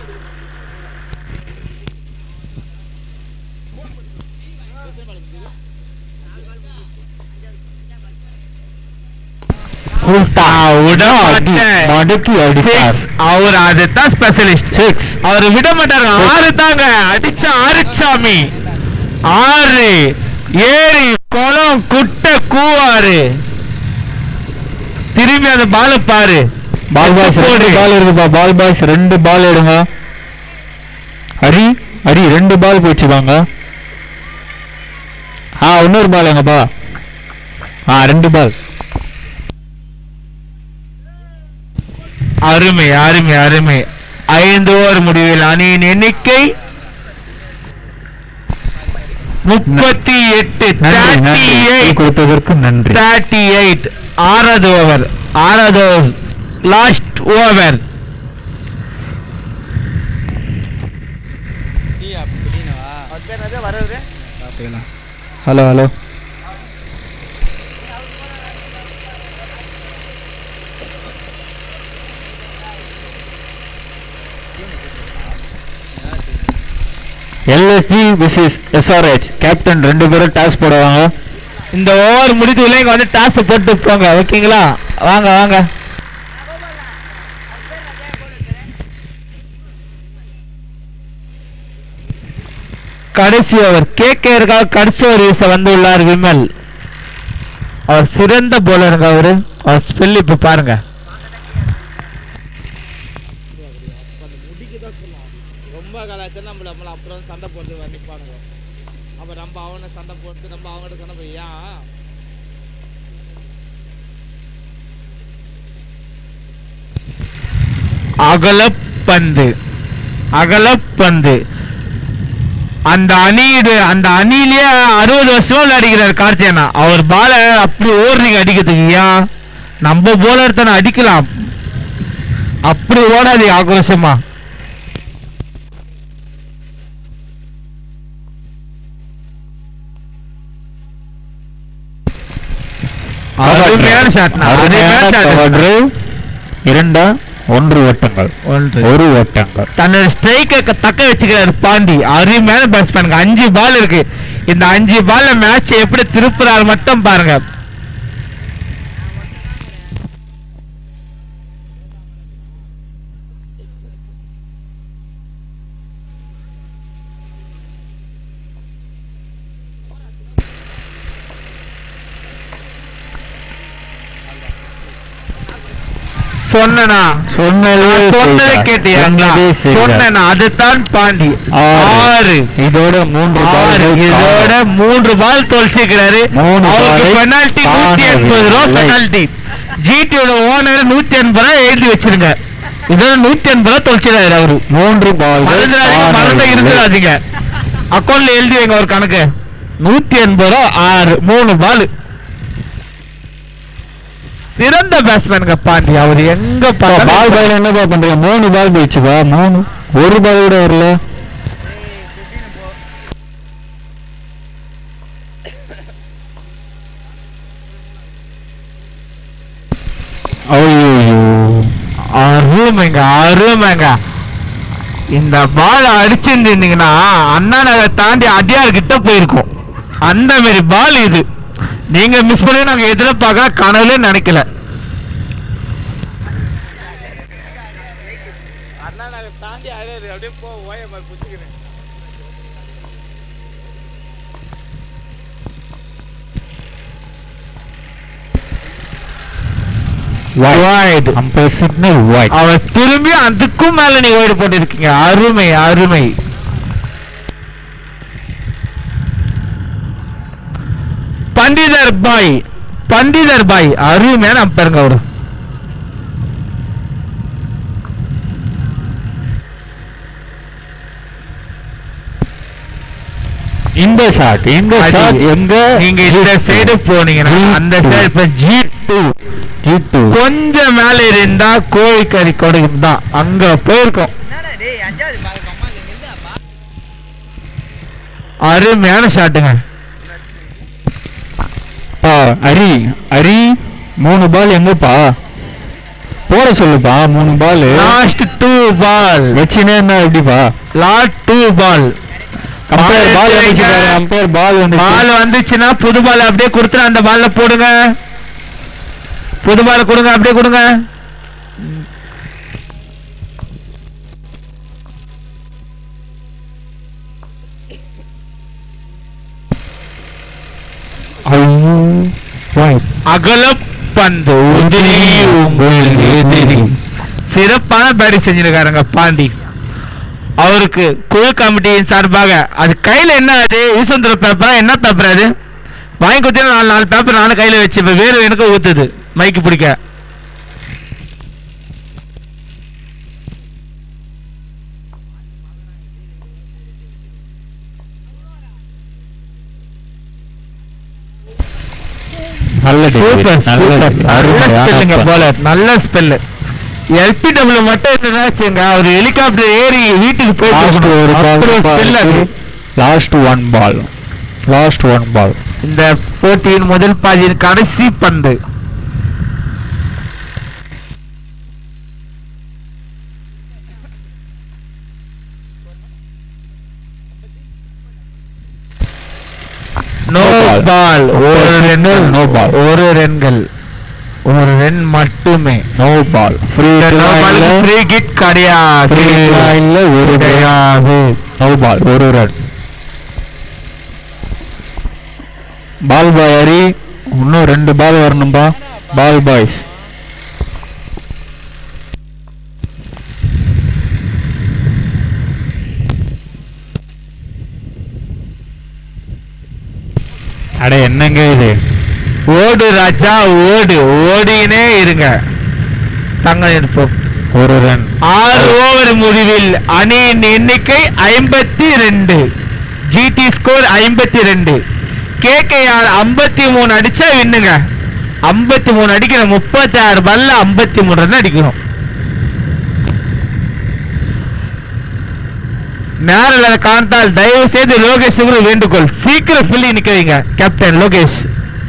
விட மாட்டேன். மடக்கி அடித்தார் Six. அவர் அதுதான் ஸ்பெஷலிஸ்ட் சிக்ஸ் அவர் விட மாட்டாரு ஆறு தாங்க அடிச்ச ஆறு சாமி ஆறு ஏரி குளம் குட்டை கூவாறு திரும்பி அந்த பால பாரு பால் பாய்ஸ் ரெண்டு போடு. பால் இருக்குப்பா பால் பாய்ஸ் ரெண்டு பால் எடுங்க ஹரி ஹரி ரெண்டு பால் போச்சு வாங்க ஆ இன்னொரு பால் எங்கப்பா ஆ ரெண்டு பால் அருமை அருமை அருமை ஐந்து ஓவர் முடிவில் அணியின் எண்ணிக்கை முப்பத்தி எட்டு நன்றி தேர்ட்டி நன்றி டீ எயிட் கொடுத்ததற்கு நன்றி தேர்ட்டி எயிட் ஆறாவது ஓவர் ஆறாவது over last over hello hello LSG versus SRH captain ரெண்டு பேரும் டாஸ் போடுவாங்க இந்த ஓவர் முடிஞ்சதுல இங்க வந்து டாஸ் போட்டு போங்க ஓகேங்களா வாங்க வாங்க கடைசி ஓவர் கேகேருக்காக கடைசி ஓவர் வீச வந்துள்ளார் விமல் அவர் சிறந்த போலருங்க அவரு அவர் ஸ்பெல் இப்ப பாருங்க ரொம்ப கலாச்சாரம் நம்மள நம்மள அப்புறம் சண்டை போட்டு நிற்பானுங்க அப்போ நம்ம அவனை சண்டை போட்டு நம்ம அவங்ககிட்ட சண்டை போய் ஏன் அகலப்பந்து அகலப்பந்து அந்த அணியிடு அந்த அணியிலேயே அறுபது வருஷமா விளையாடிக்கிறார் கார்த்தியனா அவர் பால அப்படி ஓடுறீங்க அடிக்கிறதுக்கு ஏன் நம்ம போலர் தானே அடிக்கலாம் அப்படி ஓடாது ஆக்ரோஷமா அருமையான shot ண்ணா, அருமையான shot. cover drive. இரண்டா ஒன்று ஓட்டங்கள் ஒன்று. ஒரு ஓட்டங்கள் தன்னோட ஸ்ட்ரைக்கை தக்க வச்சுக்கிறாரு பாண்டி அருமையான பேட்ஸ்மேனுக்கு அஞ்சு பால் இருக்கு இந்த அஞ்சு பால்ல மேட்ச் எப்படி திருப்புறாரு மட்டும் பாருங்க சொன்னனா சொன்னதே நான் சொன்னதை செய்தார். கேட்டீங்களா சொன்னதே செய்தார். சொன்னேனா அதுதான் பாண்டி ஆறு இதோட மூன்று ஆறு பால்கள் இதோட மூன்று பால் தொலைச்சிருக்கிறாரு மூணு அவருக்கு பாலை பெனால்டி நூத்தி காணவில்லை. எண்பது ரூபா பெனால்டி ஜிடியோட ஓனர் நூத்தி எண்பது ரூபா எழுதி வச்சிருங்க இதோட நூத்தி எண்பது ரூபா தொலைச்சிடாரு அவரு மூன்று பால்கள் மறந்துடாதீங்க மறந்து காணவில்லை. இருந்துடாதீங்க அக்கௌண்ட்ல எழுதி வைங்க ஒரு கணக்கு நூத்தி எண்பது ரூபா ஆறு மூணு பால் சிறந்த பேட்ஸ்மேனுங்க பாண்டி அவர் எங்க அப்பா, பால் பார்த்தாலும் பால் என்னப்பா பண்றீங்க மூணு பால் போயிடுச்சுப்பா மூணு ஒரு பால் கூட வரல ஐயோ அருமைங்க அருமைங்க இந்த பால் அடிச்சிருந்தீங்கன்னா அண்ணா நகர் தாண்டி அடியார் கிட்ட போயிருக்கோம் அந்த மாதிரி பால் இது நீங்க மிஸ் பண்ணி நாங்க எதிர்பார்க்க கனவுல நினைக்கல அண்ணா நகர் தாண்டி அழையாது அப்படியே போ ஓய மாதிரி பிடிச்சிக்கிறேன் Wide. அம்பர் சிக்னல் ஒயிட் அவர் திரும்பி அதுக்கும் மேல நீங்க ஓடி போட்டிருக்கீங்க அருமை அருமை பண்டிதர் பாய் பண்டிதர் பாய் அருமையான அம்பருங்க அவரு இந்த ஷாட் இந்த அடி. ஷாட் எங்க நீங்க இந்த சைடு போனீங்கன்னா அந்த சைடு இப்ப ஜி டூ ஜீட்டு கொஞ்சம் மேல இருந்தா கோழிக்கறி கொடுக்கும் தான் அங்க போயிருக்கோம் என்னடா டேய் அஞ்சாவது பால் அம்மா நில்லுப்பா அருமையான ஷாட்டுங்க ஆ, ஹரி ஹரி மூணு பால் எங்கப்பா போட சொல்லுப்பா மூணு பால் லாஸ்ட் டூ பால் வச்சுனே இருந்தா எப்படிப்பா last two ball compare ball வந்துச்சு பாரு அம்பேர் பால் வந்து பால் வந்துச்சுன்னா புது பால் அப்படியே கொடுத்துரு அந்த பால்ல போடுங்க புது பால் கொடுங்க அப்படியே கொடுங்க ஐயோ ஒயிட் அகல பந்து உதிரி உங்கள் எதிரி சிறப்பான பேட்டிங் செஞ்சிருக்காருங்க பாண்டி அவருக்கு குழு கமிட்டியின் சார்பாக அது கையில என்ன அது ஈசந்திர பேப்பரா என்ன பேப்பர் அது வாங்கி கொடுத்தீங்கன்னா நாலு நாலு பேப்பர் நானும் கையில வச்சு இப்ப வேறு எனக்கு ஊத்துது மைக்கு பிடிக்க சூப்பர் நல்ல சூப்பர் நல்ல அருமையான ஸ்பெல்லுங்க பந்து. போலர் நல்ல ஸ்பெல்லு எல்பிடபிள்யூ மட்டும் என்னச்சுங்க அவர் ஹெலிகாப்டர் ஏறி வீட்டுக்கு லாஸ்ட் ஒரு போயிட்டு ஸ்பெல் அது ball last one ball last one ball இந்த போட்டியின் முதல் பாதியின் கடைசி பந்து நோ No ball. பால் ஒரு ரன்கள் No ball. ஒரு ரன்கள் ஒரு ரன் மட்டுமே நோ பால் ஃப்ரீ ஃப்ரீ கிட் கிடையாது இல்ல ஒரு கிடையாது நோ பால் ஒரு ரன் பால் பாய் ஹரி இன்னும் ரெண்டு பால் வரணும்பா பால் பாய்ஸ் அட என்னங்க இது ஓடு ராஜா ஓடு ஓடினே இருங்க தங்க இருப்போம் ஒரு ரன் ஆறு ஓவர் முடிவில் அணியின் எண்ணிக்கை ஐம்பத்தி ரெண்டு ஜிடி ஸ்கோர் ஐம்பத்தி ரெண்டு கேகேஆர் ஐம்பத்தி மூணு அடிச்சா வின்னுங்க ஐம்பத்தி மூணு அடிக்கணும் முப்பத்தி ஆறு பல்ல ஐம்பத்தி மூணு ரன் அடிக்கணும் நேரில் காண்டால் தயவு செய்து லோகேஷ் ஒரு வேண்டுகோள் சீக்கிரம் ஃபில்லி நிக்கிறீங்க கேப்டன் லோகேஷ்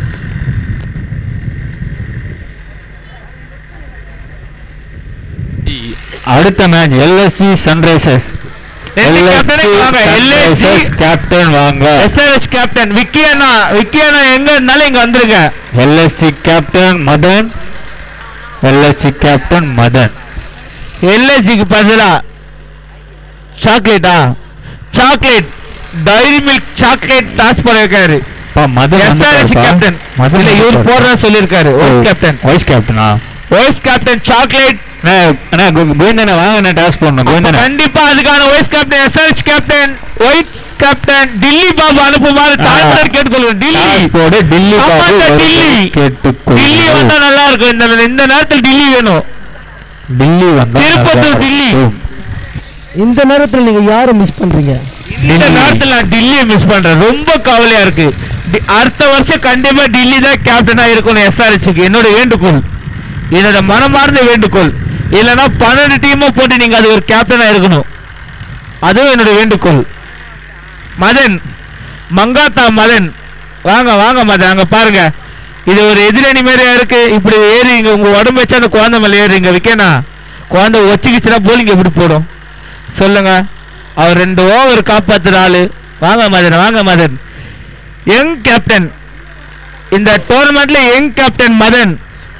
அடுத்த மேட்ச் எல்எஸ்ஜி சன்ரைசர்ஸ் ரெண்டு captain ஏ வாங்க. LSG கேப்டன் வாங்க எஸ்ஆர்எஸ் கேப்டன் விக்கி அண்ணா விக்கி அண்ணா எங்க இருந்தாலும் இங்க வந்துருங்க LSC captain Madan LSC captain Madan எல்ஐசிக்கு பதிலா சாக்லேட்டா chocolate Dairy Milk chocolate toss பண்ண வைக்காரு பா மதன் எஸ்ஆர்எஸ் கேப்டன் இல்ல இவர் போடுறேன் சொல்லியிருக்காரு வைஸ் கேப்டன் வைஸ் கேப்டனா வைஸ் கேப்டன் சாக்லேட் அண்ணா கோவிந்தனை வாங்க நான் டாஸ் பண்ணணும் கோவிந்தனை கண்டிப்பா அதுக்கான vice captain SRS captain white captain Dilli Babu அனுப்புமாறு தாழ்மையோடு கேட்டுக்கொள்கிறேன் டில்லி டாஸ் போடு டில்லி ஆமா, பாபு இந்த வருகை டில்லி. டில்லி கேட்டுக்கொள்கிறோம். வந்தா நல்லா இருக்கும் இந்த இந்த நேரத்தில் டில்லி வேணும் டில்லி வந்தா திருப்பத்தூர் நல்லா டில்லி. இருக்கும். இந்த நேரத்தில் நீங்க யாரை மிஸ் பண்றீங்க இந்த டில்லி. நேரத்தில் நான் டில்லியை மிஸ் பண்றேன் ரொம்ப கவலையா இருக்கு டி- அடுத்த வருஷம் கண்டிப்பா டில்லி தான் கேப்டனா இருக்கணும் எஸ்ஆர்எச்சுக்கு என்னோட வேண்டுகோள் என்னோட மனமார்ந்த வேண்டுகோள் இல்லைன்னா பன்னெண்டு டீமும் போட்டு நீங்க அது ஒரு கேப்டனா இருக்கணும் அதுவும் என்னோட வேண்டுகோள் மதன் மங்காத்தா மதன் வாங்க வாங்க மதன் அங்க பாருங்க இது ஒரு எதிரணி மாதிரியா இருக்கு இப்படி ஏறிங்க உங்க உடம்பு வச்சு அந்த குழந்தை மேல ஏறுறீங்க விக்கேனா குழந்தை ஒச்சிக்கிச்சுன்னா போலிங்க எப்படி போடும் சொல்லுங்க அவர் ரெண்டு ஓவர் காப்பாத்துற ஆளு வாங்க மதன் வாங்க மதன் யங் கேப்டன் இந்த டோர்னமெண்ட்ல young captain Madan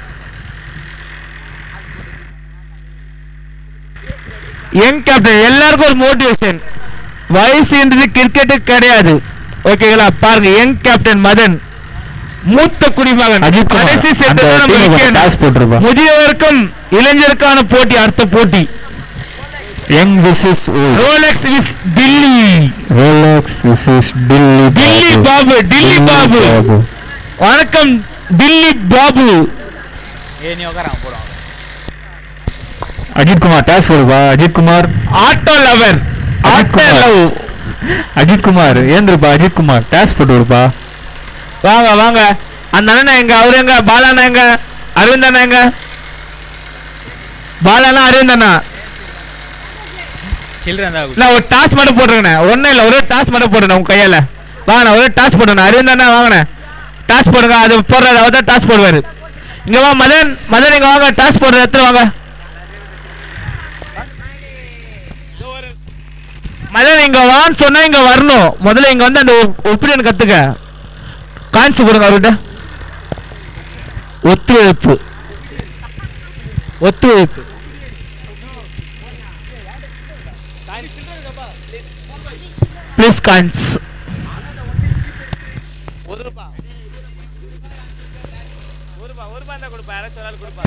young captain எல்லாருக்கும் ஒரு மோட்டிவேஷன் வயசுன்றது கிரிக்கெட்டு கிடையாது ஓகேங்களா பாருங்க யங் கேப்டன் மதன் மூத்த குடிமகன் அஜித் குமார், கடைசி set அந்த தான் நம்ம team க்கு வைக்கணும். toss போட்டிருப்பா. முதியவருக்கும் இளைஞருக்கான போட்டி அடுத்த போட்டி young versus Rolex versus Dilli Rolex versus Dilli Dilli Babu Dilli Babu வணக்கம் டில்லி பாபு அஜித் குமார் டாஸ் போடுப்பா Ajith Kumar auto lover Ajith auto Kumar. Love Ajith Kumar ஏந்திருப்பா அஜித் குமார் டாஸ் போட்டு விடுப்பா வாங்க வாங்க அந்த அண்ணன் எங்க அவரு எங்க பாலாண்ணா எங்க அரவிந்த் அண்ணா எங்க பாலாண்ணா அரவிந்த் அண்ணா நான் ஒரு டாஸ் மட்டும் போட்டுருங்கண்ணே ஒன்றும் இல்லை ஒரே டாஸ் மட்டும் போடுறேன் உங்க கையால வாங்கண்ணா ஒரே டாஸ் போடுங்க அரவிந்த் அண்ணா வாங்கண்ணே டாஸ் போடுங்க அது போடுறது அவர் தான் டாஸ் போடுவாரு இங்க வா மதன் மதன் இங்க வாங்க டாஸ் போடுற இடத்துல வாங்க மதன் இங்க வான்னு சொன்னா இங்க வரணும் முதல்ல இங்க வந்து அந்த ஒப்பீனியன் கத்துக்க காமிச்சு கொடுங்க அவர்கிட்ட ஒத்துழைப்பு ஒத்துழைப்பு ப்ளீஸ் கான்ஸ் ஒரு ரூபா ஒரு ரூபா ஒரு ரூபா இருந்தா கொடுப்பா யாராச்சும் ஒரு ஆள் கொடுப்பா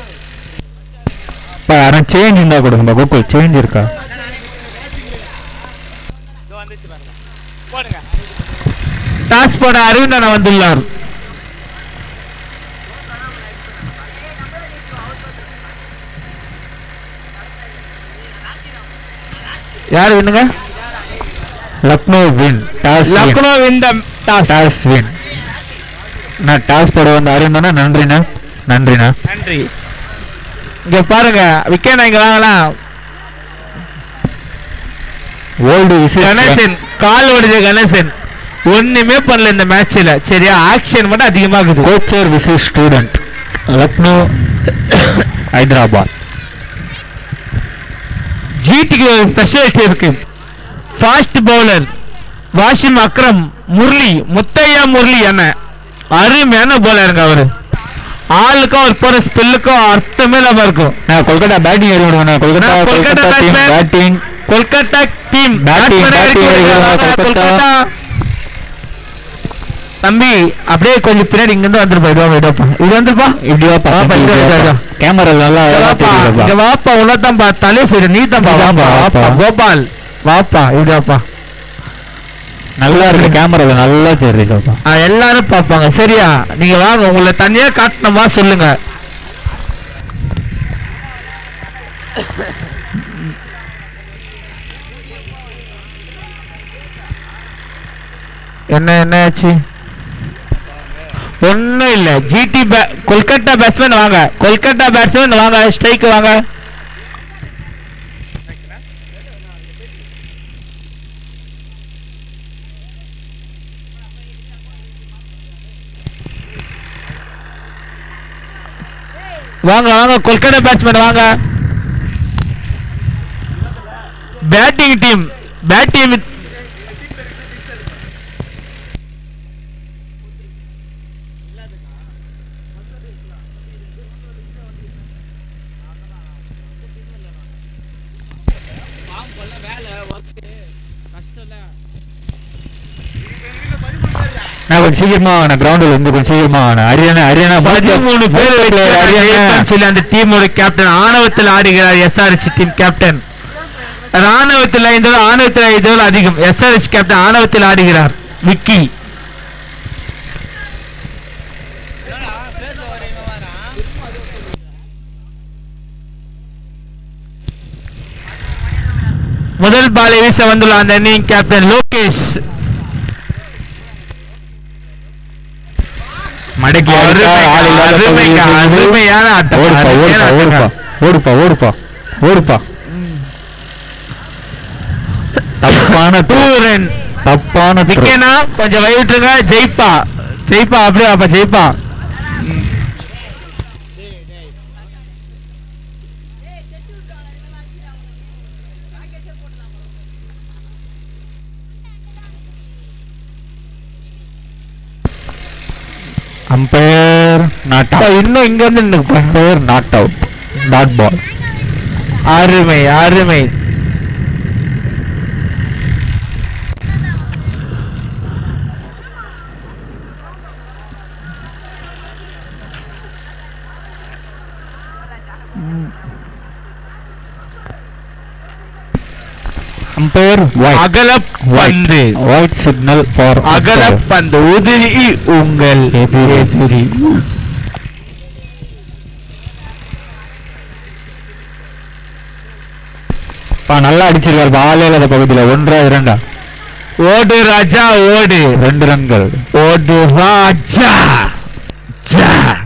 பா யாரும் சேஞ்ச் இருந்தா கொடுங்கப்பா கோகுல் சேஞ்ச் இருக்கா இதோ வந்துச்சு பாருங்க போடுங்க டாஸ் போட அரவிந்த் அண்ணா வந்துள்ளார் யார் வின்னுங்க Lucknow win toss win Lucknow win the toss toss win நான் டாஸ் போட வந்த அருண் நன்றிண்ணா நன்றிண்ணா நன்றி இங்க பாருங்க விக்கெட் இங்க வாங்கலாம் ஓல்டு விசில் கணேசன் கால் ஓடுது கணேசன் ஒண்ணுமே பண்ணல இந்த மேட்ச்ல சரியா ஆக்ஷன் மட்டும் அதிகமாகுது கோச்சர் விசில் ஸ்டூடெண்ட் லக்னோ ஹைதராபாத் ஜிடிக்கு ஒரு ஸ்பெஷாலிட்டி இருக்கு ஃபாஸ்ட் பவுலர் வாஷிம் அக்ரம் முரளி முத்தையா முரளி என்ன அருமையான பவுலருங்க அவரு ஆளுக்கும் அவர் போற ஸ்பெல்லுக்கும் அர்த்தமே இல்லாம இருக்கும் நான் கொல்கத்தா பேட்டிங் ஏறி விடுவேன் கொல்கத்தா நான் Kolkata Kolkata team batsman. Batting Kolkata team Batting, batting வருகிறார் கொல்கத்தா. தம்பி அப்படியே கொஞ்சம் பின்னாடி இங்க இருந்து வந்துருப்பா இது வாப்பா இது வந்துருப்பா இப்படி வாப்பா வாப்பா, இங்க வா, இங்க வா. கேமரா நல்லா இங்க அழகா வாப்பா தெரியுதுப்பா. இங்க வாப்பா உன்னதான்பா தலை சைடு நீ தான்ப்பா இதான்பா, வாப்பா வாப்பா வாப்பா. கோபால் வாப்பா இப்படி வாப்பா நல்லா இருக்கு கேமரால நல்லா தெரியுதுப்பா ஆ, எல்லாரும் பார்ப்பாங்க சரியா நீங்க வாங்க உங்களை தனியா காட்டணுமா சொல்லுங்க என்ன என்ன ஆச்சு ஒன்றும் இல்லை ஜிடி பே கொல்கத்தா பேட்ஸ்மேன் வாங்க கொல்கத்தா பேட்ஸ்மேன் வாங்க ஸ்ட்ரைக்கு வாங்க வாங்க வாங்க கொல்கத்தா பேட்ஸ்மேன் வாங்க பேட்டிங் டீம் பேட்டிங் பாம்பு கொள்ள வேலை ஒர்க்கு கஷ்டம் இல்லை நான் கொஞ்சம் சீக்கிரமா நான் கிரவுண்டில் இருந்து கொஞ்சம் சீக்கிரமா ஆனேன் ஹரியானா ஹரியானா பதிமூணு பேர் ஹரியானா சொல்லி அந்த டீமோட கேப்டன் ஆணவத்தில் ஆடுகிறார் எஸ்ஆர்எச் டீம் கேப்டன் ராணுவத்தில் ஐந்தோடு ஆணவத்தில் ஐந்தோடு அதிகம் எஸ்ஆர்எச் கேப்டன் ஆணவத்தில் ஆடுகிறார் விக்கி முதல் பாலை வீச வந்துள்ள அந்த அணியின் கேப்டன் லோகேஷ் மடக்கி அருமை, ஆள் இல்லாத அருமைங்க, பகுதியில் அருமையான ஆட்டம், ஓடுப்பா அருமையான ஓடுப்பா ஆட்டம். ஓடுப்பா ஓடுப்பா ஓடுப்பா ஓடுப்பா தப்பான டூ throw. ரன் தப்பான throw. விக்கெனா கொஞ்சம் வயிற்றுங்க ஜெயிப்பா ஜெயிப்பா அப்படியே அப்ப ஜெயிப்பா அம்பையர் நாட் அப்பா, இன்னும் இங்க வந்து நின்னுக்குப்பா. Umpire not out dot ball அருமை அருமை அம்பையர் ஒயிட் அகல பந்து ஒயிட் சிக்னல் ஃபார் அகல பந்து உதிரி உங்கள் எதிரி. எதிரி நல்லா அடிச்சிருக்காரு பாலே இல்லாத பகுதியில் ஒன்றா இரண்டா ஓடு ராஜா ஓடு ரெண்டு ரன்கள் ஓடு ராஜா ஜா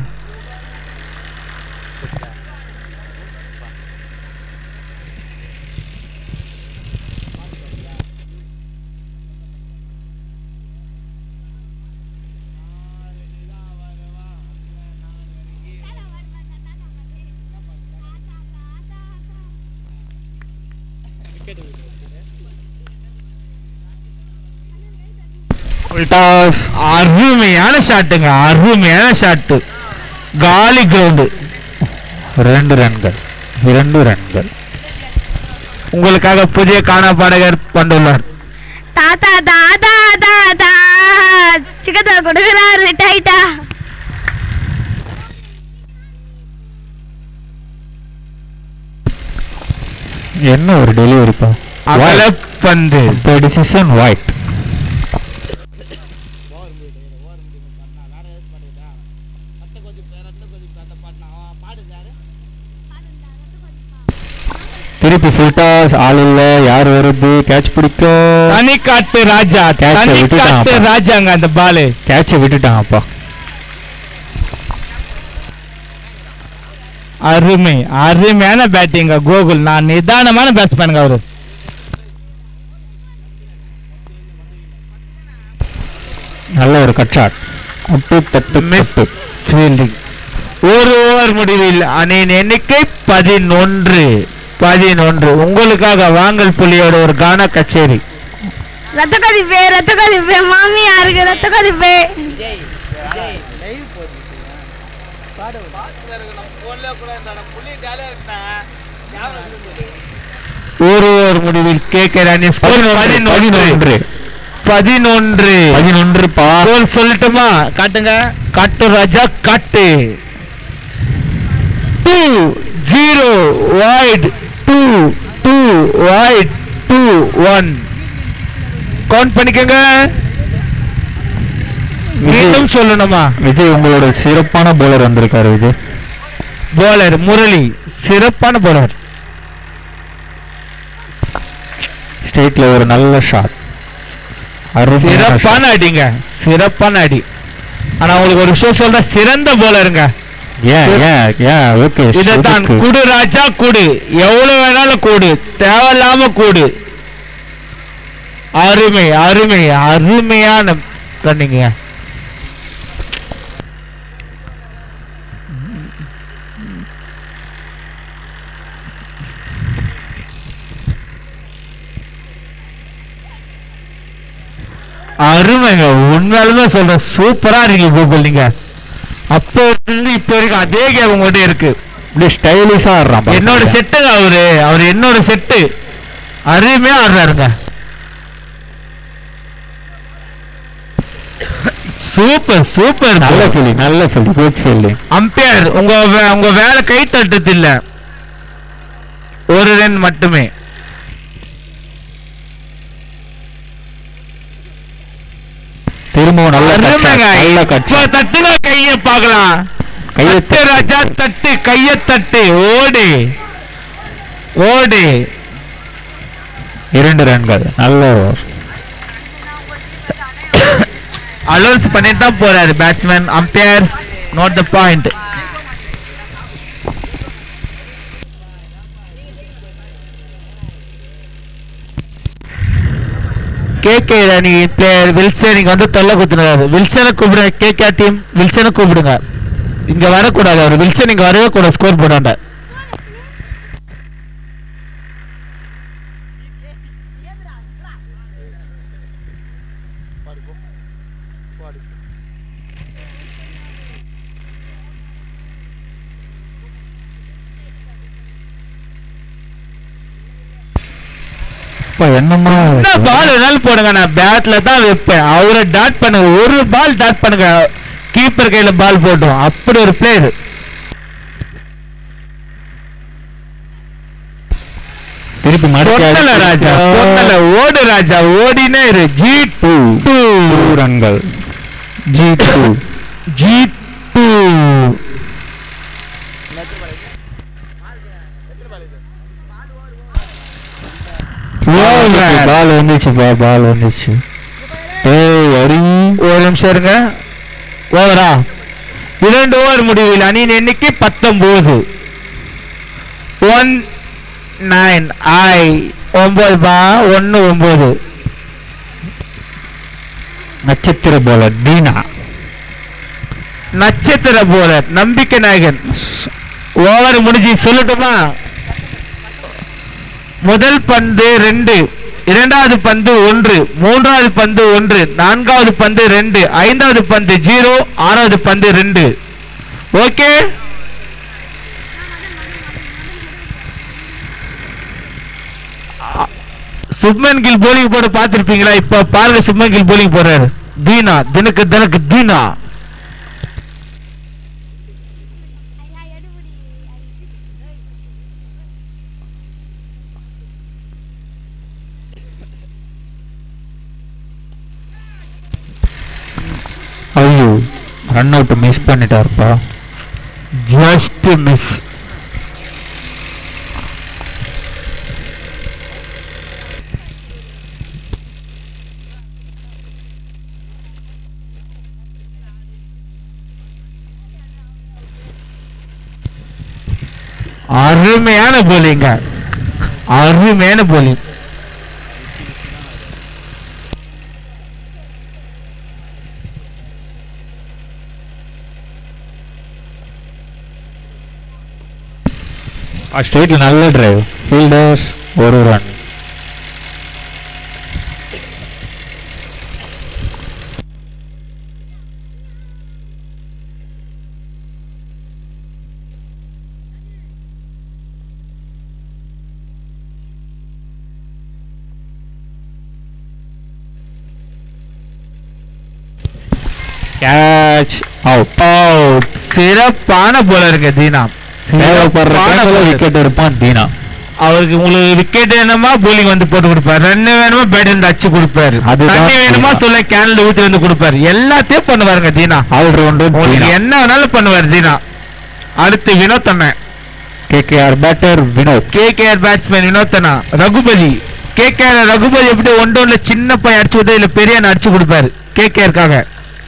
டாஸ் அருமையான ஷாட்டுங்க அருமையான ஷாட்டு காலி கிரவுண்டு ரெண்டு ரன்கள் இரண்டு ரன்கள் உங்களுக்காக புதிய காணா பாடகர் வந்துள்ளார் தாத்தா தாத்தா தாத்தா சிக்கத்தை கொடுக்குறாரு டைட்டா என்ன ஒரு டெலிவரிப்பா அகல பந்து இப்போ டிசிஷன் ஒயிட் ஓவர் முடியுது ஓவர் முடியுது பண்ணா வேற ஏதாவது பண்ணுதா ரத்த கொதிப்பு ரத்த கொதிப்பு அந்த பாட்டு அவன் பாடுது யாரு திருப்பி ஃபுல் டாஸ் ஆள் இல்ல யார் வருது கேட்ச் பிடிக்கும் தனிக்காட்டு ராஜா Catch அ தனிக்காட்டு விட்டுட்டான் அப்பா. ராஜாங்க அந்த பாலு கேட்சை விட்டுட்டாங்கப்பா அருமை அருமையான பேட்டிங்க கோகுல் நான் நிதானமான பேட்ஸ்மேனுங்க அவரு நல்ல ஒரு கட் ஷாட் குட்டு தட்டு மிஸ் மிஸ் ஃபீல்டிங் ஒரு ஓவர் முடிவில் அணியின் எண்ணிக்கை பதினொன்று பதினொன்று உங்களுக்காக வாங்கல் புலியோட ஒரு கான கச்சேரி ரத்த கொதிப்பே ரத்த கொதிப்பே மாமியாருக்கு ரத்த கொதிப்பே ஒரு ஓவர் முடிவில் கேட்கிற அணி ஸ்கோர் பதினொன்று பதினொன்று பதினொன்று பதினொன்று பா கோல் சொல்லட்டுமா காட்டுங்க காட்டு ராஜா காட்டு two zero wide two two wide two one count பண்ணிக்கோங்க மீண்டும் சொல்லணுமா விஜய் உங்களோட சிறப்பான போலர் வந்திருக்காரு விஜய் போலர் முரளி சிறப்பான போலர் ஸ்டேட்ல ஒரு நல்ல ஷாட் சிறப்பான அடிங்க சிறப்பான அடி ஆனா உங்களுக்கு ஒரு விஷயம் சொல்றேன் சிறந்த போலருங்க ஏன் ஏன் ஏன் ஓகே இதைத்தான் குடு ராஜா குடு எவ்வளவு வேணாலும் கூடு தேவையில்லாம கூடு அருமை அருமை அருமையான ரன்னிங்க அருமைங்க உண்மையாலுமே சொல்றேன் சூப்பரா இருக்கு கூகுள் நீங்க அப்போ இருந்து இப்போ வரைக்கும் அதே கேம் உங்கள்கிட்ட இருக்கு இப்படி ஸ்டைலிஷா ஆடுறான் பாருங்க. என்னோட செட்டுங்க அவரு அவர் என்னோட செட்டு அருமையா ஆடுறாருங்க சூப்பர் சூப்பர் நல்ல ஃபீல்டிங் நல்ல ஃபீல்டிங் குட் ஃபீல்டிங் அம்பையர் உங்க வே- உங்க வேலை கை தட்டுது இல்ல ஒரு ரன் மட்டுமே திரும்பவும் நல்ல cut shot, அருமைங்க. நல்ல கட் இப்ப தட்டுங்க கைய பார்க்கலாம் கையை தட்டு ராஜா தட்டு கைய தட்டு ஓடு ஓடு இரண்டு ரன்கள் நல்ல over. அலோன்ஸ் பண்ணிட்டு தான் போறாரு batsman umpire's note the point KK அணி பிளேயர் வில்சன் இங்க வந்து தொல்லை குத்துனாரு வில்சனை கூப்பிடுங்க கேகே டீம் வில்சனை கூப்பிடுங்க இங்க வரக்கூடாது அவர் வில்சன் இங்க வரவே கூட ஸ்கோர் போடாண்ட அப்பா, என்னம்மா என்ன பால் வேணாலும் போடுங்க நான் பேட்ல தான் வைப்பேன் அவரை டாட் பண்ணுங்க ஒரு பால் டாட் பண்ணுங்க கீப்பர் கையில பால் போட்டோம் அப்படி ஒரு பிளேயர் திருப்பி மடக்கி சொன்னல அடிச்சு- ராஜா சொன்னல ஓடு ராஜா ஓடினே இரு ஜி டூ டூ Two ரன்கள் G two G two ball வந்துச்சுப்பா பால் வந்துச்சு ஏய் அரி ஒரு நிமிஷம் இருங்க ஓவரா இரண்டு ஓவர் முடிவில் அணியின் எண்ணிக்கை பத்தொன்பது ஒன் நைன் ஐ ஒன்பது பா ஒன்று ஒன்பது நட்சத்திர போலர் தீனா நட்சத்திர போலர் நம்பிக்கை நாயகன் ஓவர் முடிஞ்சு சொல்லட்டுமா முதல் பந்து ரெண்டு இரண்டாவது பந்து ஒன்று மூன்றாவது பந்து ஒன்று நான்காவது பந்து ரெண்டு ஐந்தாவது பந்து ஜீரோ ஆறாவது பந்து ரெண்டு ஓகே சுப்மன் கில் போலிங் போட பார்த்திருப்பீங்களா இப்ப பாருங்க சுப்மன் கில் போலிங் போறாரு தீனா தினக்கு தினக்கு தீனா ஐயோ ரன் அவுட் மிஸ் பண்ணிட்டாருப்பா ஜஸ்ட் மிஸ் அருமையான போலிங்க அருமையான போலிங் ஸ்ட்ரெயிட்ல நல்ல டிரைவ் ஃபீல்டர்ஸ் ஒரு ரன் கேட்ச் அவுட் அவுட் சிறப்பான போலருங்க தீனா தேவைப்படுற சிறப்பான டைம்ல bowler. விக்கெட் எடுப்பான் தீனா அவருக்கு உங்களுக்கு விக்கெட் வேணுமா போலிங் வந்து போட்டு கொடுப்பாரு ரன் வேணுமா பேட் வந்து அடிச்சு கொடுப்பாரு அதுதான் தண்ணி வேணுமா தீனா. சொல்ல கேன்ல ஊத்தி வந்து கொடுப்பாரு எல்லாத்தையும் பண்ணுவாருங்க தீனா ஆல்ரவுண்டர் உங்களுக்கு தீனா என்ன வேணாலும் பண்ணுவார் தீனா அடுத்து வினோத் அண்ணன் KKR batter Vinod KKR batsman Vinod அண்ணா ரகுபதி கேகேஆர் ரகுபதி எப்படி ஒன்று ஒன்று சின்ன பையன் அடிச்சு விட்டு இல்ல பெரிய அண்ணன் அடிச்சு கொடுப்பாரு கேகேஆருக்காக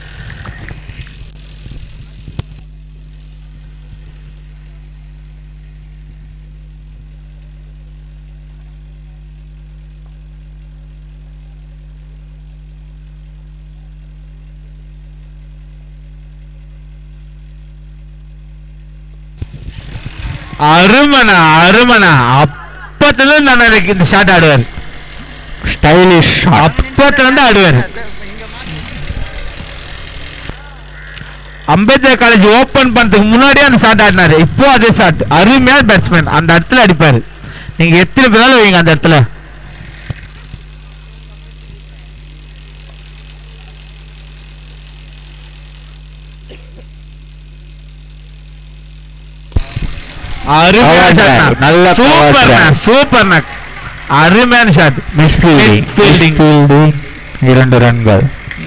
அருமனா அருமனா அப்பத்துல இருந்து நான் எனக்கு இந்த ஷாட் ஆடுவார் ஸ்டைலிஷ் அப்பத்துல இருந்து ஆடுவார் அம்பேத்கர் காலேஜ் ஓபன் பண்றதுக்கு முன்னாடியே அந்த ஷாட் ஆடினாரு இப்போ அதே ஷாட் அருமையான பேட்ஸ்மேன் அந்த இடத்துல அடிப்பாரு நீங்க எத்தனை பேராலும் வைங்க அந்த இடத்துல அருமையான Cover shot drive. ண்ணா. நல்ல cover சூப்பர்ண்ணா drive. சூப்பர்ண்ணா அருமையான shot miss fielding Misfielding. Fielding இரண்டு ரன்கள்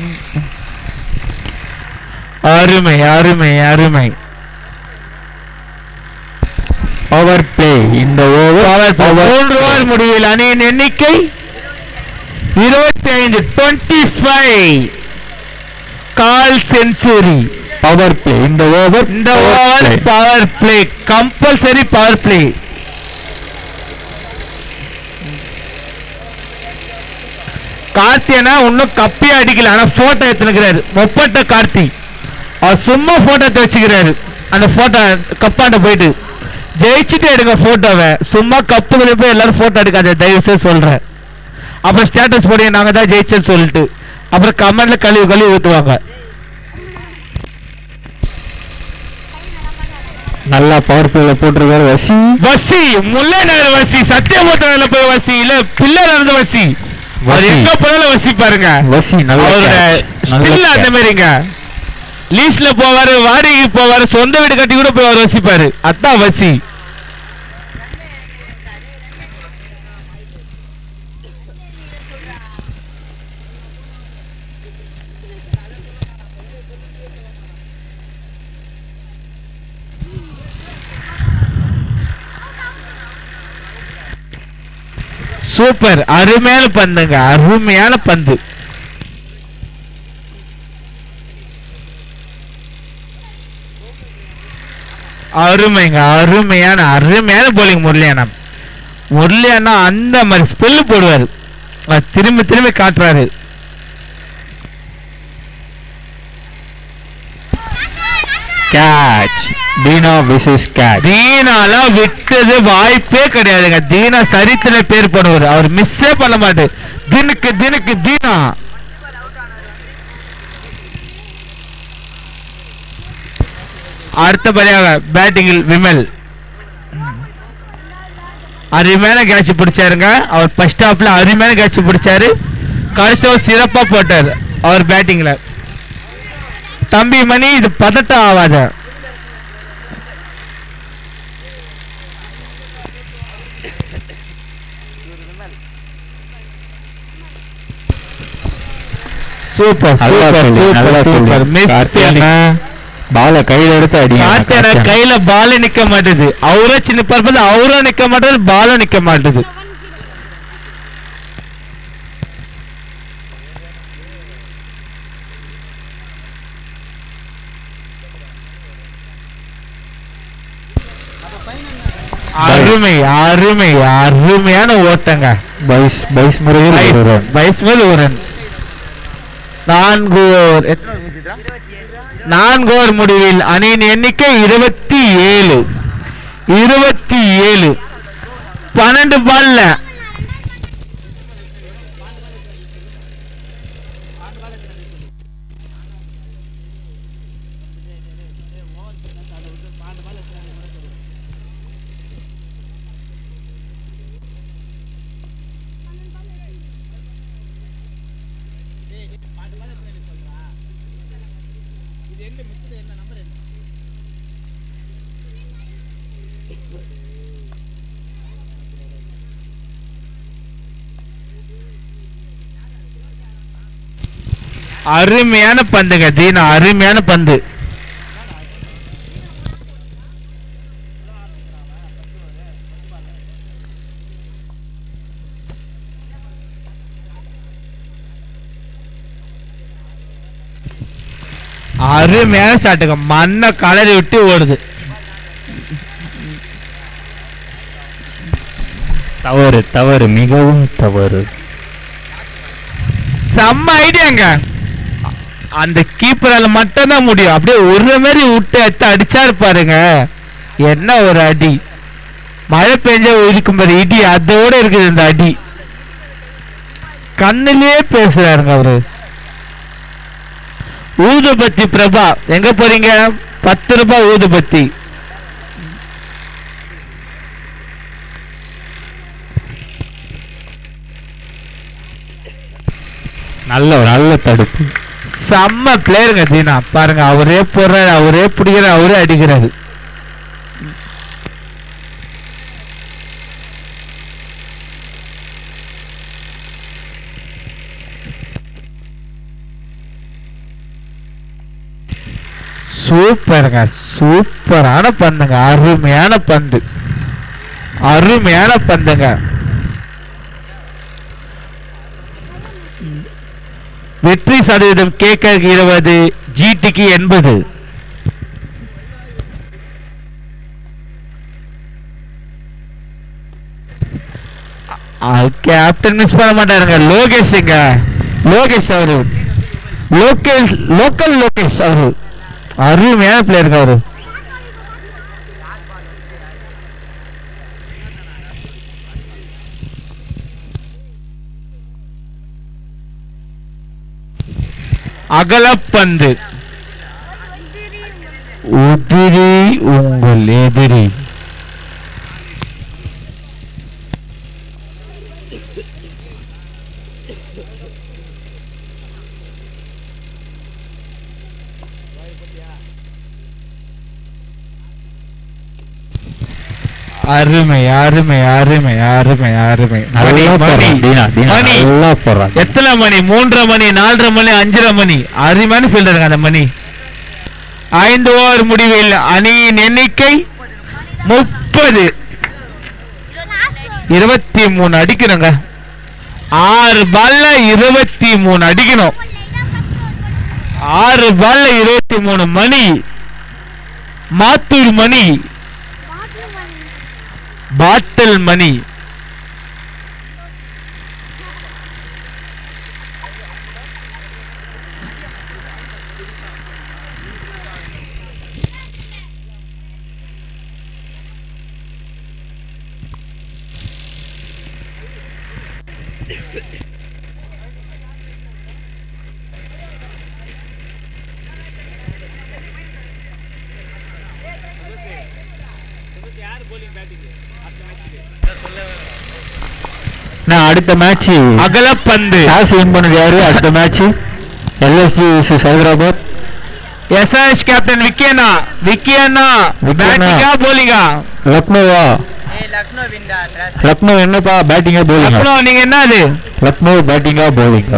அருமை அருமை அருமை பவர் பிளே இந்த ஓவர் மூன்று ஓவர் முடிவில் அணியின் எண்ணிக்கை இருபத்தி ஐந்து டுவெண்ட்டி ஃபைவ் கால் செஞ்சுரி பவர் பிளே இந்த ஓவர் இந்த over power play compulsory power play கார்த்தியனா இன்னும் கப்பியே அடிக்கல ஆனா போட்டோ எடுத்துக்கிறாரு முப்பட்ட கார்த்தி அவர் சும்மா போட்டோ எடுத்து வச்சுக்கிறாரு அந்த போட்டோ கப்பாண்ட போயிட்டு ஜெயிச்சுட்டு எடுங்க போட்டோவை சும்மா கப்புகளை போய் எல்லாரும் போட்டோ எடுக்காத தயவு செய்து சொல்றேன் அப்புறம் ஸ்டேட்டஸ் போடுங்க நாங்க தான் ஜெயிச்சேன்னு சொல்லிட்டு அப்புறம் கமெண்ட்ல கழுவி கழுவி ஊத்துவாங்க நல்லா பவர் பிளேல போட்டிருக்காரு வசி வசி முல்லை நகர் வசி சத்தியமூர்த்தி போய் வசி இல்ல பிள்ளை நடந்த வசி அவர் வசி. எங்க போனாலும் வசி பாருங்க வசி நல்ல அவரோட catch. நல்ல ஸ்டில் அந்த catch. மாதிரிங்க லீஸ்ல போவாரு வாடகைக்கு போவாரு சொந்த வீடு கட்டி கூட போய் அவர் வசிப்பாரு அதான் வசி சூப்பர் அருமையான பந்துங்க அருமையான பந்து அருமைங்க அருமையான அருமையான போலிங் முரளியானா முரளியானா அந்த மாதிரி ஸ்பெல் போடுவாரு அது திரும்பி திரும்பி காட்டுறாரு கேட்ச் தீனா விசஸ் கேட்ச் தீனாலாம் விட்டது வாய்ப்பே கிடையாதுங்க தீனா சரித்திர பேர் பண்ணுவார் அவர் மிஸ்ஸே பண்ண மாட்டார் தினுக்கு தினுக்கு தீனா அடுத்தபடியாக பேட்டிங்கில் விமல் அருமையான கேட்ச் பிடிச்சாருங்க அவர் ஃபர்ஸ்ட் ஹாஃப்ல அருமையான கேட்ச் பிடிச்சாரு கடைசியாக சிறப்பா போட்டார் அவர் பேட்டிங்ல தம்பி மணி இது பதட்டம் ஆகாத சூப்பர் நல்லா சூப்பர் fielding, நல்லா சூப்பர் சூப்பர் fielding. மிஸ் கார்த்தியனா பால கையில எடுத்து அடிங்க கார்த்தியனா கையில பால நிக்க மாட்டுது அவரே சின்ன பரப்பது அவரும் நிக்க மாட்டேது பாலும் நிக்க மாட்டுது அருமை அருமை அருமையான ஓட்டங்க பைஸ் பைஸ் முறையில் பைஸ் ஒரு run. பைஸ் மேல் ஒரு run. நான்கு ஓவர் நான்கு ஓவர் முடிவில் அணியின் எண்ணிக்கை இருபத்தி ஏழு இருபத்தி ஏழு பன்னெண்டு பால்ல அருமையான பந்துங்க தீனா அருமையான பந்து அருமையான ஷாட்டுங்க மண்ணை கலரி விட்டு ஓடுது தவறு தவறு மிகவும் தவறு செம்ம ஐடியாங்க அந்த கீப்பரால மட்டும்தான் முடியும் அப்படியே ஒரு மாதிரி விட்டு எடுத்து அடிச்சாரு பாருங்க என்ன ஒரு அடி மழை பெஞ்சா இருக்கும் பாரு இடி அதோட இருக்குது இந்த அடி கண்ணிலே பேசுறாருங்க அவரு ஊதுபத்தி பிரபா எங்க போறீங்க பத்து ரூபாய் ஊதுபத்தி நல்ல நல்ல தடுப்பு செம்ம பிளேயருங்க தீனா பாருங்க அவரே போடுறாரு அவரே பிடிக்கிறாரு அவரே அடிக்கிறாரு சூப்பருங்க சூப்பரான பந்துங்க அருமையான பந்து அருமையான பந்துங்க வெற்றி சதவீதம் கேட்க இருபது ஜிடிக்கு எண்பது கேப்டன் மிஸ் பண்ண மாட்டாருங்க லோகேஷுங்க லோகேஷ் அவரு லோகேஷ் லோக்கல் லோகேஷ் அவரு அருமையான பிளேயருங்க அவரு அகலப்பந்து உதிரி உங்கள் எதிரி அருமை அருமை அருமை அருமை அருமை மணி நல்லா மணி போடுறான் தீனா தீனா மணி நல்லா போடுறான் எத்தனை மணி மூன்றரை மணி நாலரை மணி அஞ்சரை மணி அருமையான ஃபீல்டருங்க அந்த மணி ஐந்து ஓவர் முடிவில் அணியின் எண்ணிக்கை முப்பது இருபத்தி மூணு அடிக்கணுங்க ஆறு பால்ல இருபத்தி மூணு அடிக்கணும் ஆறு பால்ல இருபத்தி மூணு மணி மாத்தூர் மணி பாட்டில் மணி நான் அடுத்த மேட்ச் அகலப்பந்து டாஸ் வின் பண்ணது யாரு அடுத்த match LSG vs Hyderabad SRS captain விக்கியண்ணா விக்கியண்ணா விக்கியண்ணா. பேட்டிங்கா போலிங்கா லக்னோவா லக்னோ என்னப்பா பேட்டிங்கா போலிங்கா அப்புறம் நீங்க என்ன அது லக்னோ பேட்டிங்கா போலிங்கா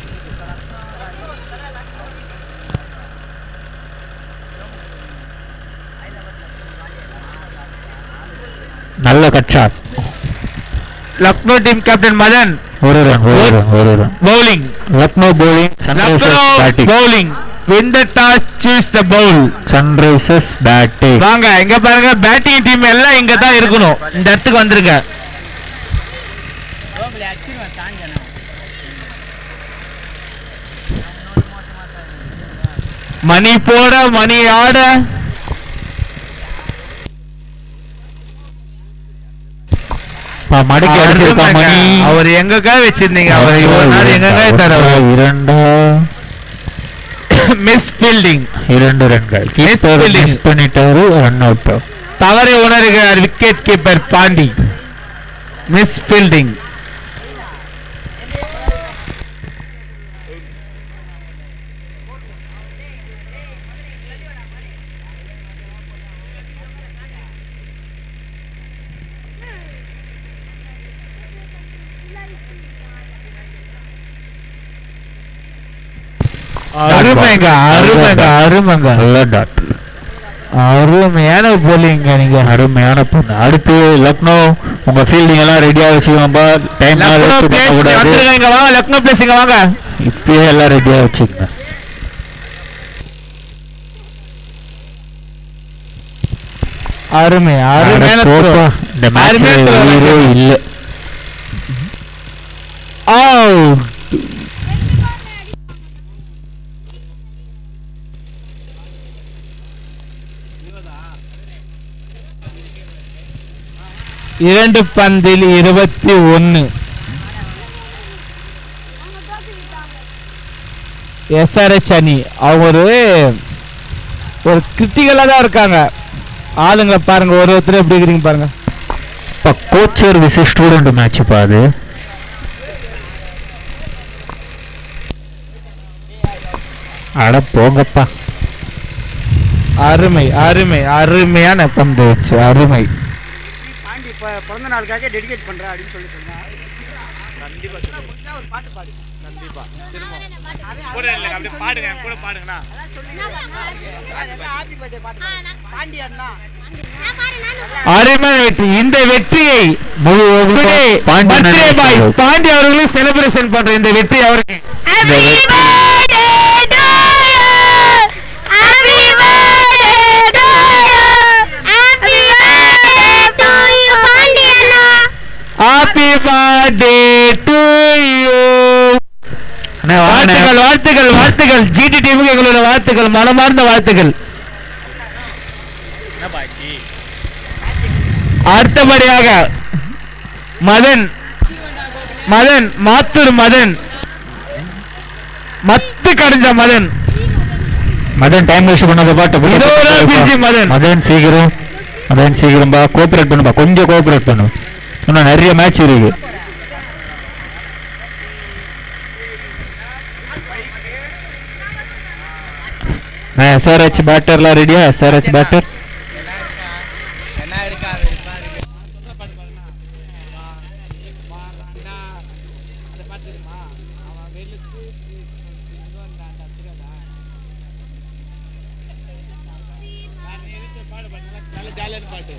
நல்ல cut shot Lucknow team captain Madan ஒரு ரன் ஒரு ரன் ஒரு run bowling Lucknow bowling Sunrisers Lucknow batting bowling win the toss choose the bowl Sunrisers batting வாங்க இங்க பாருங்க பேட்டிங் டீம் எல்லாம் இங்க தான் இருக்கணும் இந்த இடத்துக்கு வந்துருங்க மணி போட மணி ஆட மடக்கி அடிச்சிருக்கா மணி அவர் எங்கக்கா வச்சிருந்தீங்க அவர் இவ்வளவு நாள் எங்கக்கா இருந்தார் அவர் இரண்டா மிஸ் ஃபீல்டிங் இரண்டு ரன்கள் கீப்பர் fielding. மிஸ் பண்ணிட்டாரு ரன் அவுட் தவறை உணர்கிறார் wicket keeper Pandi miss fielding அருமைங்க அருமைங்க அருமைங்க நல்ல டாட் அருமையான போலிங்க நீங்க அருமையான பொண்ணு அடுத்து லக்னோ உங்க ஃபீல்டிங் எல்லாம் ரெடியா வச்சுக்கோங்கப்பா டைம் லக்னோ place கூடாது வந்துருங்க இங்க வாங்க லக்னோ பிளேஸ் இங்க வாங்க இப்பயே எல்லாம் ரெடியா வச்சுக்கோங்க அருமை அருமையான அட போப்பா, throw. இந்த மேட்ச் அருமையான throw. உயிரே இல்ல Out. இரண்டு பந்தில் இருபத்தி ஒன்னு எஸ்ஆர்ஹெச் அணி அவங்க ஒரு ஒரு கிரிட்டிக்கலாக தான் இருக்காங்க ஆளுங்களை பாருங்க ஒரு ஒருத்தர் எப்படி இருக்கிறீங்க பாருங்க இப்போ கோச்சர் விசி ஸ்டூடெண்ட் மேட்ச் பா அது அட போங்கப்பா அருமை அருமை அருமையான பந்து வச்சு அருமை பாண்டி இப்போ பிறந்த நாளுக்காக டெடிகேட் பண்ணுறேன் அப்படின்னு சொல்லி சொன்னா கண்டிப்பாக ஒரு பாட்டு பாடு கண்டிப்பா திரும்ப கூட இல்லைங்க அப்படியே பாடுங்க கூட பாடுங்கண்ணா ஹாப்பி பர்த்டே பாட்டு பாண்டி அண்ணா அருமை வெற்றி இந்த வெற்றியை முழு today Pandi birthday boy Naresh Pandi அவர்களும் செலிப்ரேஷன் பண்ற இந்த வெற்றி அவருக்கு Happy birthday to you. Happy birthday to you. Happy birthday to you, பாண்டியண்ணா. ஹாப்பி பர்த்டே டு யூ அண்ணே வாங்கண்ணே. வாழ்த்துக்கள் வாழ்த்துக்கள் வாழ்த்துக்கள் ஜிடி டீமுக்கு எங்களோட வாழ்த்துக்கள் மனமார்ந்த வாழ்த்துக்கள் அடுத்தபடியாக மதன் மதன் மாத்தூர் மதன் மத்து கடைஞ்ச மதன் மதன் டைம் வேஸ்ட் பண்ணாத பாட்டு இதோட பிரிச்சு மதன். மதன் சீக்கிரம் மதன் சீக்கிரம்பா கோஆபரேட் பண்ணுப்பா கொஞ்சம் கோஆபரேட் பண்ணு இன்னும் நிறைய மேட்ச் இருக்கு எஸ்ஆர்ஹெச் பேட்டர்லாம் ரெடியா எஸ்ஆர்ஹெச் பேட்டர் அந்த பாட்டு தெரியுமா அவன் வெளுத்து இன்னும் அந்த அந்த அத்துறதா நான் எதிர்த்து பாடு பாட்டு நல்ல- நல்ல ஜாலியான பாட்டு